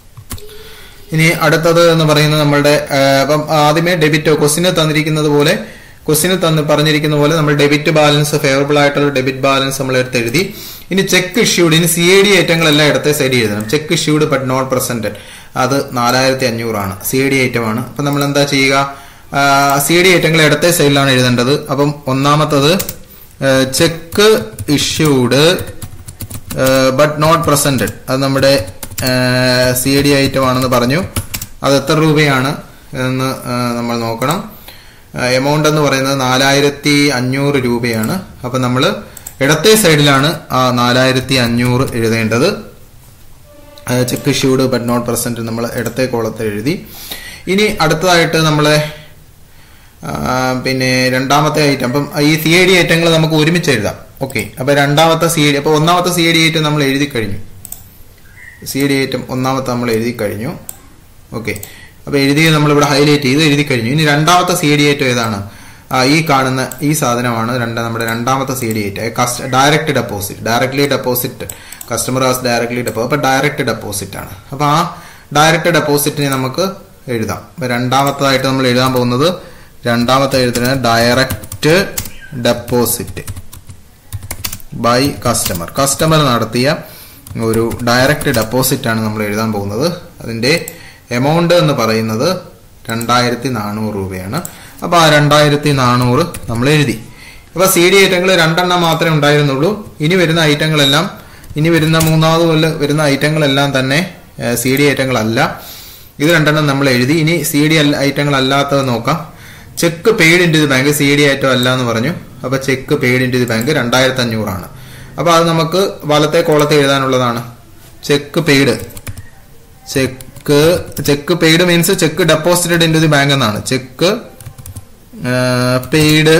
ഇനി അടുത്തത് എന്ന് പറയുന്നത് നമ്മളുടെ ആ, അപ്പം ആദ്യമേ ഡെബിറ്റ് ക്വസ്റ്റിന് തന്നിരിക്കുന്നത് പോലെ ക്വസ്റ്റിന് തന്ന് പറഞ്ഞിരിക്കുന്ന പോലെ നമ്മൾ ഡെബിറ്റ് ബാലൻസ് ഫേവറബിൾ ആയിട്ടുള്ള ഡെബിറ്റ് ബാലൻസ് നമ്മൾ എടുത്ത് എഴുതി ഇനി ചെക്ക് ഇഷ്യൂഡ് ഇനി സി ഐ ഡി ഐറ്റങ്ങളെല്ലാം ഇടത്തെ സൈഡിൽ എഴുതണം cheque issued but not presented അത് നാലായിരത്തി അഞ്ഞൂറാണ് സി ഐ ഡി ഐറ്റം ആണ് അപ്പൊ നമ്മൾ എന്താ ചെയ്യുക സി ഐ ഡി ഐറ്റങ്ങൾ ഇടത്തെ സൈഡിലാണ് എഴുതേണ്ടത് അപ്പം ഒന്നാമത്തത് cheque issued but not presented അത് നമ്മുടെ സി ഡി ഐറ്റം ആണെന്ന് പറഞ്ഞു അത് എത്ര രൂപയാണ് എന്ന് ആ, നമ്മൾ നോക്കണം എമൗണ്ട് എന്ന് പറയുന്നത് നാലായിരത്തി അഞ്ഞൂറ് രൂപയാണ് അപ്പൊ നമ്മൾ ഇടത്തെ സൈഡിലാണ് ആ നാലായിരത്തി അഞ്ഞൂറ് എഴുതേണ്ടത് cheque issued but not present നമ്മൾ ഇടത്തെ കോളത്തിൽ എഴുതി ഇനി അടുത്തതായിട്ട് നമ്മളെ ആ, പിന്നെ രണ്ടാമത്തെ ഐറ്റം അപ്പം ഈ സി ഐ ഡി ഐറ്റങ്ങൾ നമുക്ക് ഒരുമിച്ച് എഴുതാം ഓക്കെ അപ്പൊ രണ്ടാമത്തെ സി ഐ ഡി അപ്പൊ ഒന്നാമത്തെ സി ഐ ഡി ഐറ്റം നമ്മൾ എഴുതി കഴിഞ്ഞു സി ഡി ഐറ്റം ഒന്നാമത്തെ നമ്മൾ എഴുതി കഴിഞ്ഞു ഓക്കെ അപ്പൊ എഴുതി നമ്മളിവിടെ ഹൈലൈറ്റ് ചെയ്ത് എഴുതി കഴിഞ്ഞു ഇനി രണ്ടാമത്തെ സി ഡി ഐറ്റം ഏതാണ് ആ, ഈ കാണുന്ന ഈ സാധനമാണ് രണ്ട് നമ്മുടെ രണ്ടാമത്തെ C D item direct deposit directly deposit customer has directly ഡെപ്പോ അപ്പൊ ഡയറക്റ്റ് ഡെപ്പോസിറ്റ് ആണ് അപ്പൊ ആ ഡയറക്റ്റ് ഡെപ്പോസിറ്റിനെ നമുക്ക് എഴുതാം അപ്പൊ രണ്ടാമത്തതായിട്ട് നമ്മൾ എഴുതാൻ പോകുന്നത് രണ്ടാമത്തെ എഴുതുന്നത് direct deposit by customer customer നടത്തിയ ഒരു ഡയറക്റ്റ് ഡെപ്പോസിറ്റ് ആണ് നമ്മൾ എഴുതാൻ പോകുന്നത് അതിന്റെ എമൗണ്ട് എന്ന് പറയുന്നത് രണ്ടായിരത്തി നാനൂറ് രൂപയാണ് അപ്പൊ ആ രണ്ടായിരത്തി നാനൂറ് നമ്മൾ എഴുതി അപ്പൊ സി ഡി ഐറ്റങ്ങൾ രണ്ടെണ്ണം മാത്രമേ ഉണ്ടായിരുന്നുള്ളൂ ഇനി വരുന്ന ഐറ്റങ്ങളെല്ലാം ഇനി വരുന്ന മൂന്നാമത് മുതൽ വരുന്ന ഐറ്റങ്ങളെല്ലാം തന്നെ സി ഡി ഐറ്റങ്ങളല്ല ഇത് രണ്ടെണ്ണം നമ്മൾ എഴുതി ഇനി സി ഡി ഐറ്റങ്ങൾ അല്ലാത്തത് നോക്കാം cheque paid in to the bank C D item അല്ല എന്ന് പറഞ്ഞു അപ്പൊ cheque paid in to the bank രണ്ടായിരത്തി അഞ്ഞൂറാണ് അപ്പൊ അത് നമുക്ക് വലത്തെ കോളത്തെ എഴുതാനുള്ളതാണ് cheque paid cheque cheque paid means cheque deposited in to the bank എന്നാണ് cheque paid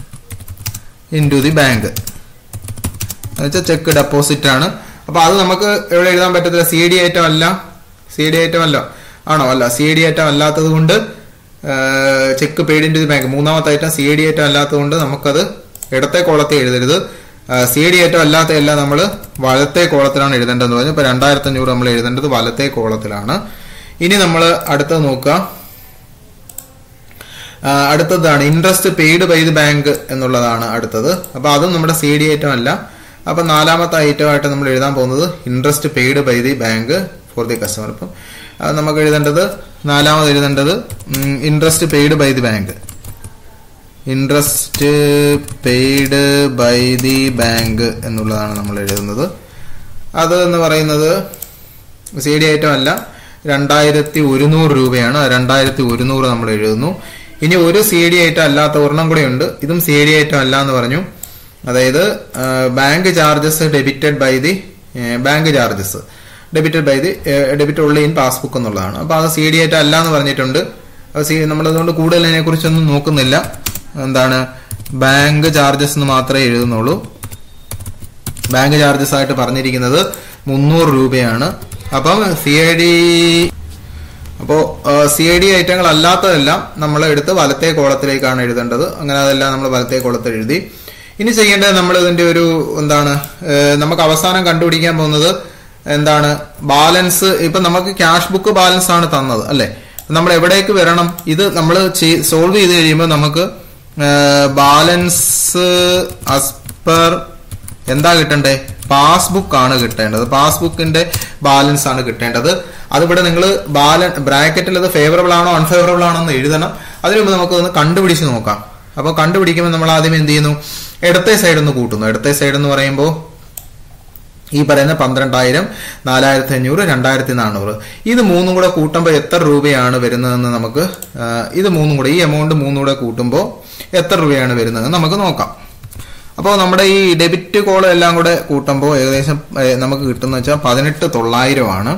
in to the bank എന്നുവെച്ചാൽ ചെക്ക് ഡെപ്പോസിറ്റ് ആണ് അപ്പൊ അത് നമുക്ക് എവിടെ എഴുതാൻ പറ്റത്തില്ല സി ഡി ഐറ്റം അല്ല സി ഡി ഐറ്റം അല്ല ആണോ അല്ല സി ഡി ഐറ്റം അല്ലാത്തത് കൊണ്ട് cheque paid in to the bank മൂന്നാമത്തെ ഐറ്റം സി ഡി ഐറ്റം അല്ലാത്തത് കൊണ്ട് നമുക്കത് ഇടത്തെ കോളത്തെ എഴുതരുത് സി ഡി ഐറ്റം അല്ലാത്ത എല്ലാം നമ്മൾ വലത്തെ കോളത്തിലാണ് എഴുതേണ്ടതെന്ന് പറഞ്ഞു ഇപ്പൊ രണ്ടായിരത്തി അഞ്ഞൂറ് നമ്മൾ എഴുതേണ്ടത് വലത്തെ കോളത്തിലാണ് ഇനി നമ്മൾ അടുത്തത് നോക്കുക ആ, അടുത്തതാണ് interest paid by the bank എന്നുള്ളതാണ് അടുത്തത് അപ്പൊ അതും നമ്മുടെ സി ഡി ഐറ്റം അല്ല അപ്പൊ നാലാമത്തെ ഐറ്റമായിട്ട് നമ്മൾ എഴുതാൻ പോകുന്നത് interest paid by the bank for the customer ഇപ്പം അത് നമുക്ക് എഴുതേണ്ടത് നാലാമത് എഴുതേണ്ടത് interest paid by the bank interest paid by the bank എന്നുള്ളതാണ് നമ്മൾ എഴുതുന്നത് അത് എന്ന് പറയുന്നത് സി ഡി ഐറ്റം അല്ല രണ്ടായിരത്തി ഒരുന്നൂറ് രൂപയാണ് രണ്ടായിരത്തി ഒരുന്നൂറ് നമ്മൾ എഴുതുന്നു ഇനി ഒരു സി ഡി ഐറ്റം അല്ലാത്ത ഒരെണ്ണം കൂടെ ഉണ്ട് ഇതും സി ഡി ഐറ്റം അല്ല എന്ന് പറഞ്ഞു അതായത് bank charges debited by the bank charges debited by the debit ഉള്ള ഇൻ പാസ്ബുക്ക് എന്നുള്ളതാണ് അപ്പൊ അത് സി ഡി ഐറ്റം അല്ല എന്ന് പറഞ്ഞിട്ടുണ്ട് അത് സി നമ്മളതുകൊണ്ട് കൂടുതൽ അതിനെ കുറിച്ചൊന്നും നോക്കുന്നില്ല എന്താണ് ബാങ്ക് ചാർജസ് എന്ന് മാത്രമേ എഴുതുന്നുള്ളൂ ബാങ്ക് ചാർജസ് ആയിട്ട് പറഞ്ഞിരിക്കുന്നത് മുന്നൂറ് രൂപയാണ് അപ്പം സി ഐ ഡി അപ്പോൾ സി ഐ ഡി ഐറ്റങ്ങൾ അല്ലാത്തതെല്ലാം നമ്മൾ എടുത്ത് വലത്തേ കോളത്തിലേക്കാണ് എഴുതേണ്ടത് അങ്ങനെ അതെല്ലാം നമ്മൾ വലത്തേ കോളത്തിൽ എഴുതി ഇനി ചെയ്യേണ്ടത് നമ്മൾ ഇതിന്റെ ഒരു എന്താണ് ഏഹ് നമുക്ക് അവസാനം കണ്ടുപിടിക്കാൻ പോകുന്നത് എന്താണ് ബാലൻസ് ഇപ്പൊ നമുക്ക് ക്യാഷ് ബുക്ക് ബാലൻസ് ആണ് തന്നത് അല്ലെ നമ്മൾ എവിടേക്ക് വരണം ഇത് നമ്മൾ സോൾവ് ചെയ്ത് കഴിയുമ്പോൾ നമുക്ക് ബാലൻസ് as per എന്താ കിട്ടണ്ടേ പാസ്ബുക്ക് ആണ് കിട്ടേണ്ടത് പാസ്ബുക്കിന്റെ ബാലൻസ് ആണ് കിട്ടേണ്ടത് അതിവിടെ നിങ്ങൾ ബാലൻ ബ്രാക്കറ്റിൽ അത് ഫേവറബിൾ ആണോ അൺഫേവറബിൾ ആണോ എന്ന് എഴുതണം അതിനു മുമ്പ് നമുക്ക് ഒന്ന് കണ്ടുപിടിച്ച് നോക്കാം അപ്പോൾ കണ്ടുപിടിക്കുമ്പോൾ നമ്മൾ ആദ്യം എന്ത് ചെയ്യുന്നു ഇടത്തെ സൈഡ് ഒന്ന് കൂട്ടുന്നു ഇടത്തെ സൈഡ് എന്ന് പറയുമ്പോൾ ഈ പറയുന്ന പന്ത്രണ്ടായിരം നാലായിരത്തി അഞ്ഞൂറ് രണ്ടായിരത്തി നാനൂറ് ഇത് മൂന്നും കൂടെ കൂട്ടുമ്പോൾ എത്ര രൂപയാണ് വരുന്നതെന്ന് നമുക്ക് ആ, ഇത് മൂന്നും കൂടെ ഈ എമൗണ്ട് മൂന്നും കൂടെ കൂട്ടുമ്പോൾ എത്ര രൂപയാണ് വരുന്നതെന്ന് നമുക്ക് നോക്കാം അപ്പോൾ നമ്മുടെ ഈ ഡെബിറ്റ് കോൾ എല്ലാം കൂടെ കൂട്ടുമ്പോൾ ഏകദേശം ഏ, നമുക്ക് കിട്ടുന്ന വെച്ചാൽ പതിനെട്ട് തൊള്ളായിരമാണ്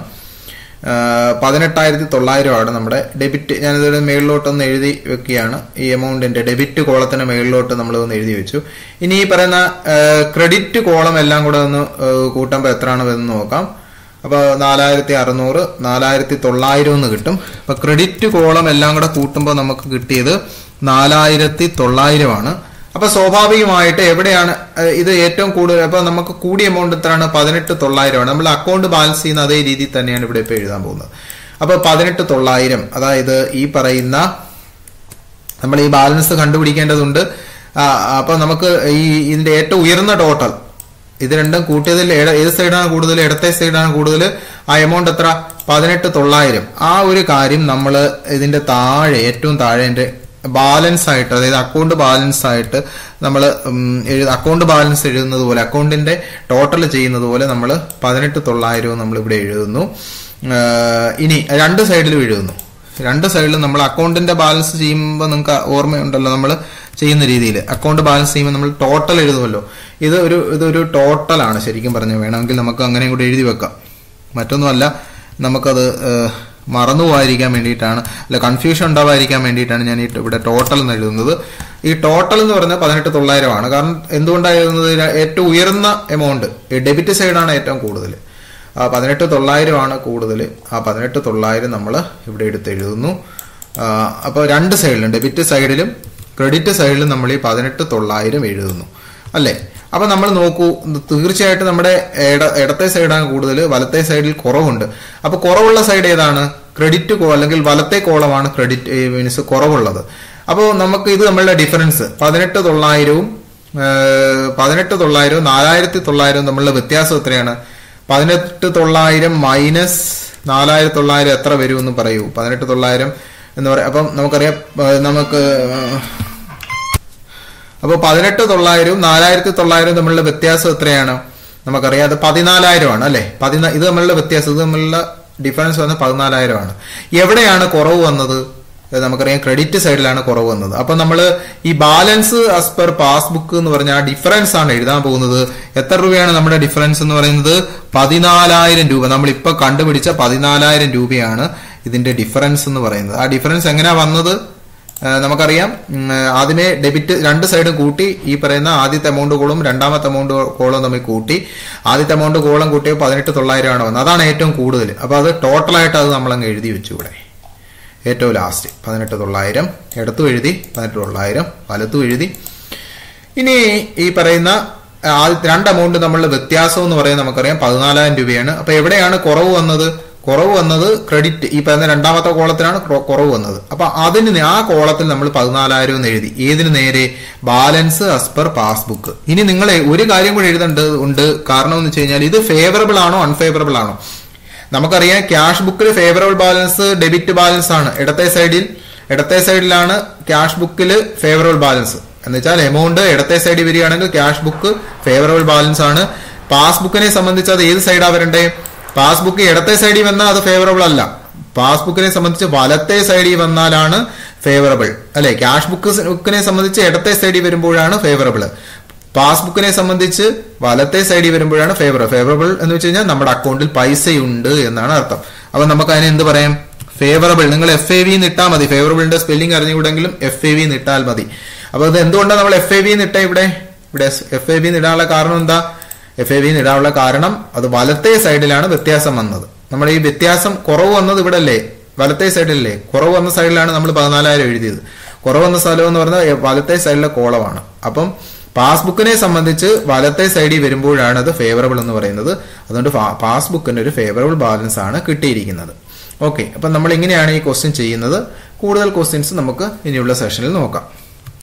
പതിനെട്ടായിരത്തി തൊള്ളായിരമാണ് നമ്മുടെ ഡെബിറ്റ് ഞാനിതൊരു മേളിലോട്ടൊന്ന് എഴുതി വെക്കുകയാണ് ഈ എമൗണ്ടിന്റെ ഡെബിറ്റ് കോളത്തിന് മേളിലോട്ട് നമ്മൾ ഒന്ന് എഴുതി വെച്ചു ഇനി ഈ പറയുന്ന ക്രെഡിറ്റ് കോളം എല്ലാം കൂടെ ഒന്ന് ഏ, കൂട്ടുമ്പോൾ എത്രയാണ് വരുന്നത് നോക്കാം അപ്പോൾ നാലായിരത്തി അറുന്നൂറ് നാലായിരത്തി തൊള്ളായിരം എന്ന് കിട്ടും അപ്പോൾ ക്രെഡിറ്റ് കോളം എല്ലാം കൂടെ കൂട്ടുമ്പോൾ നമുക്ക് കിട്ടിയത് നാലായിരത്തി തൊള്ളായിരമാണ് അപ്പൊ സ്വാഭാവികമായിട്ട് എവിടെയാണ് ഏഹ്, ഇത് ഏറ്റവും കൂടുതൽ അപ്പൊ നമുക്ക് കൂടിയ എമൗണ്ട് എത്രയാണ് പതിനെട്ട് തൊള്ളായിരമാണ് നമ്മൾ അക്കൗണ്ട് ബാലൻസ് ചെയ്യുന്ന അതേ രീതിയിൽ തന്നെയാണ് ഇവിടെ ഇപ്പൊ എഴുതാൻ പോകുന്നത് അപ്പൊ പതിനെട്ട് തൊള്ളായിരം അതായത് ഈ പറയുന്ന നമ്മൾ ഈ ബാലൻസ് കണ്ടുപിടിക്കേണ്ടതുണ്ട് ആ, അപ്പൊ നമുക്ക് ഈ ഇതിന്റെ ഏറ്റവും ഉയർന്ന ടോട്ടൽ ഇത് രണ്ടും കൂട്ടിയതിൽ ഏത- ഏത് സൈഡാണ് കൂടുതൽ ഇടത്തെ സൈഡാണ് കൂടുതൽ ആ എമൗണ്ട് എത്ര പതിനെട്ട് തൊള്ളായിരം ആ ഒരു കാര്യം നമ്മൾ ഇതിന്റെ താഴെ ഏറ്റവും താഴെ എൻ്റെ ബാലൻസ് ആയിട്ട് അതായത് അക്കൗണ്ട് ബാലൻസ് ആയിട്ട് നമ്മൾ അക്കൗണ്ട് ബാലൻസ് എഴുതുന്നത് പോലെ അക്കൗണ്ടിന്റെ ടോട്ടൽ ചെയ്യുന്നത് പോലെ നമ്മൾ പതിനെട്ട് തൊള്ളായിരവും നമ്മൾ ഇവിടെ എഴുതുന്നു ആ, ഇനി രണ്ട് സൈഡിലും എഴുതുന്നു രണ്ട് സൈഡിലും നമ്മൾ അക്കൗണ്ടിന്റെ ബാലൻസ് ചെയ്യുമ്പോൾ നിങ്ങൾക്ക് ഓർമ്മയുണ്ടല്ലോ നമ്മൾ ചെയ്യുന്ന രീതിയിൽ അക്കൗണ്ട് ബാലൻസ് ചെയ്യുമ്പോൾ നമ്മൾ ടോട്ടൽ എഴുതുമല്ലോ ഇത് ഒരു ഇതൊരു ടോട്ടലാണ് ശരിക്കും പറഞ്ഞു വേണമെങ്കിൽ നമുക്ക് അങ്ങനെയും കൂടി എഴുതി വെക്കാം മറ്റൊന്നുമല്ല നമുക്കത് ഏഹ്, മറന്നു പോകാതിരിക്കാൻ വേണ്ടിയിട്ടാണ് അല്ല കൺഫ്യൂഷൻ ഉണ്ടാവാതിരിക്കാൻ വേണ്ടിയിട്ടാണ് ഞാൻ ഈ ഇവിടെ ടോട്ടൽ എന്ന് എഴുതുന്നത് ഈ ടോട്ടൽ എന്ന് പറഞ്ഞാൽ പതിനെട്ട് തൊള്ളായിരമാണ് കാരണം എന്തുകൊണ്ടാണ് എഴുതുന്നത് ഇതിന് ഏറ്റവും ഉയർന്ന എമൗണ്ട് ഈ ഡെബിറ്റ് സൈഡാണ് ഏറ്റവും കൂടുതൽ ആ പതിനെട്ട് തൊള്ളായിരമാണ് കൂടുതൽ ആ പതിനെട്ട് തൊള്ളായിരം നമ്മൾ ഇവിടെ എടുത്ത് എഴുതുന്നു അപ്പോൾ രണ്ട് സൈഡിലും ഡെബിറ്റ് സൈഡിലും ക്രെഡിറ്റ് സൈഡിലും നമ്മൾ ഈ പതിനെട്ട് തൊള്ളായിരം എഴുതുന്നു അല്ലേ അപ്പൊ നമ്മൾ നോക്കൂ തീർച്ചയായിട്ടും നമ്മുടെ ഇട- ഇടത്തെ സൈഡാണ് കൂടുതൽ വലത്തെ സൈഡിൽ കുറവുണ്ട് അപ്പൊ കുറവുള്ള സൈഡ് ഏതാണ് ക്രെഡിറ്റ് കോ അല്ലെങ്കിൽ വലത്തെ കോളമാണ് ക്രെഡിറ്റ് മീൻസ് കുറവുള്ളത് അപ്പോൾ നമുക്ക് ഇത് നമ്മളുടെ ഡിഫറൻസ് പതിനെട്ട് തൊള്ളായിരവും ഏഹ്, പതിനെട്ട് തൊള്ളായിരവും നാലായിരത്തി തൊള്ളായിരവും തമ്മിലുള്ള വ്യത്യാസം എത്രയാണ് പതിനെട്ട് തൊള്ളായിരം മൈനസ് നാലായിരത്തി തൊള്ളായിരം എത്ര വരുമെന്ന് പറയൂ പതിനെട്ട് തൊള്ളായിരം എന്ന് പറയാം അപ്പം നമുക്കറിയാം ഏഹ്, നമുക്ക് ഏഹ്, അപ്പോൾ പതിനെട്ട് തൊള്ളായിരവും നാലായിരത്തി തൊള്ളായിരവും തമ്മിലുള്ള വ്യത്യാസം എത്രയാണ് നമുക്കറിയാം അത് പതിനാലായിരമാണ് അല്ലെ പതിനാ ഇത് തമ്മിലുള്ള വ്യത്യാസം ഇത് തമ്മിലുള്ള ഡിഫറൻസ് വന്ന് പതിനാലായിരമാണ് എവിടെയാണ് കുറവ് വന്നത് ഇത് നമുക്കറിയാം ക്രെഡിറ്റ് സൈഡിലാണ് കുറവ് വന്നത് അപ്പൊ നമ്മൾ ഈ ബാലൻസ് ആസ് പെർ പാസ്ബുക്ക് എന്ന് പറഞ്ഞ ആ ഡിഫറൻസ് ആണ് എഴുതാൻ പോകുന്നത് എത്ര രൂപയാണ് നമ്മുടെ ഡിഫറൻസ് എന്ന് പറയുന്നത് പതിനാലായിരം രൂപ നമ്മൾ ഇപ്പൊ കണ്ടുപിടിച്ച പതിനാലായിരം രൂപയാണ് ഇതിന്റെ ഡിഫറൻസ് എന്ന് പറയുന്നത് ആ ഡിഫറൻസ് എങ്ങനെയാ വന്നത് ഏഹ് നമുക്കറിയാം ഉം, ആദ്യമേ ഡെബിറ്റ് രണ്ട് സൈഡും കൂട്ടി ഈ പറയുന്ന ആദ്യത്തെ എമൗണ്ട് കോളും രണ്ടാമത്തെ എമൗണ്ട് കോളും തമ്മിൽ കൂട്ടി ആദ്യത്തെ എമൗണ്ട് കോളം കൂട്ടിയപ്പോൾ പതിനെട്ട് തൊള്ളായിരമാണ് വന്നത് അതാണ് ഏറ്റവും കൂടുതൽ അപ്പോൾ അത് ടോട്ടലായിട്ട് അത് നമ്മളങ്ങ് എഴുതി വെച്ചു ഇവിടെ ഏറ്റവും ലാസ്റ്റ് പതിനെട്ട് തൊള്ളായിരം ഇടത്തും എഴുതി പതിനെട്ട് തൊള്ളായിരം വലത്തും എഴുതി ഇനി ഈ പറയുന്ന ആദ്യത്തെ രണ്ട് എമൗണ്ട് നമ്മളുടെ വ്യത്യാസം എന്ന് പറയുന്നത് നമുക്കറിയാം പതിനാലായിരം രൂപയാണ് അപ്പൊ എവിടെയാണ് കുറവ് വന്നത് കുറവ് വന്നത് ക്രെഡിറ്റ് ഈ പറയുന്ന രണ്ടാമത്തെ കോളത്തിലാണ് ക്രോ- കുറവ് വന്നത് അപ്പൊ അതിന് ആ കോളത്തിൽ നമ്മൾ പതിനാലായിരം എന്ന് എഴുതി ഏതിന് നേരെ ബാലൻസ് as per പാസ്ബുക്ക് ഇനി നിങ്ങൾ ഒരു കാര്യം കൂടി എഴുതേണ്ടത് ഉണ്ട് കാരണം എന്ന് വെച്ച് കഴിഞ്ഞാൽ ഇത് ഫേവറബിൾ ആണോ അൺഫേവറബിൾ ആണോ നമുക്കറിയാം ക്യാഷ് ബുക്കിൽ ഫേവറബിൾ ബാലൻസ് ഡെബിറ്റ് ബാലൻസ് ആണ് ഇടത്തെ സൈഡിൽ ഇടത്തെ സൈഡിലാണ് ക്യാഷ് ബുക്കിൽ ഫേവറബിൾ ബാലൻസ് എന്ന് വെച്ചാൽ എമൗണ്ട് ഇടത്തെ സൈഡിൽ വരികയാണെങ്കിൽ ക്യാഷ് ബുക്ക് ഫേവറബിൾ ബാലൻസ് ആണ് പാസ്ബുക്കിനെ സംബന്ധിച്ച് അത് ഏത് സൈഡാ വരണ്ടേ പാസ്ബുക്ക് ഇടത്തെ സൈഡിൽ വന്നാൽ അത് ഫേവറബിൾ അല്ല പാസ്ബുക്കിനെ സംബന്ധിച്ച് വലത്തെ സൈഡിൽ വന്നാലാണ് ഫേവറബിൾ അല്ലെ ക്യാഷ് ബുക്ക് ബുക്കിനെ സംബന്ധിച്ച് ഇടത്തെ സൈഡിൽ വരുമ്പോഴാണ് ഫേവറബിൾ പാസ്ബുക്കിനെ സംബന്ധിച്ച് വലത്തെ സൈഡിൽ വരുമ്പോഴാണ് ഫേവറബിൾ ഫേവറബിൾ എന്ന് വെച്ച് കഴിഞ്ഞാൽ നമ്മുടെ അക്കൗണ്ടിൽ പൈസയുണ്ട് എന്നാണ് അർത്ഥം അപ്പൊ നമുക്ക് അതിനെ എന്ത് പറയാം ഫേവറബിൾ നിങ്ങൾ എഫ് എ വി ഇട്ടാൽ മതി ഫേവറബിളിന്റെ സ്പെല്ലിംഗ് അറിഞ്ഞുകൂടെങ്കിലും എഫ് എ വി ഇട്ടാൽ മതി അപ്പൊ അത് എന്തുകൊണ്ടാണ് നമ്മൾ എഫ് എ വി ഇട്ട ഇവിടെ ഇവിടെ എഫ് എ വി ഇടാനുള്ള കാരണം എന്താ എഫ് എ വി ഇടാനുള്ള കാരണം അത് വലത്തെ സൈഡിലാണ് വ്യത്യാസം വന്നത് നമ്മൾ ഈ വ്യത്യാസം കുറവ് വന്നത് ഇവിടെ അല്ലേ വലത്തെ സൈഡിലല്ലേ കുറവ് വന്ന സൈഡിലാണ് നമ്മൾ പതിനാലായിരം എഴുതിയത് കുറവ് വന്ന സ്ഥലം എന്ന് പറഞ്ഞാൽ വലത്തെ സൈഡിലെ കോളമാണ് അപ്പം പാസ്ബുക്കിനെ സംബന്ധിച്ച് വലത്തെ സൈഡിൽ വരുമ്പോഴാണ് അത് ഫേവറബിൾ എന്ന് പറയുന്നത് അതുകൊണ്ട് പാസ്ബുക്കിന് ഒരു ഫേവറബിൾ ബാലൻസ് ആണ് കിട്ടിയിരിക്കുന്നത് ഓക്കെ അപ്പം നമ്മൾ ഇങ്ങനെയാണ് ഈ ക്വസ്റ്റ്യൻ ചെയ്യുന്നത് കൂടുതൽ ക്വസ്റ്റ്യൻസ് നമുക്ക് ഇനിയുള്ള സെഷനിൽ നോക്കാം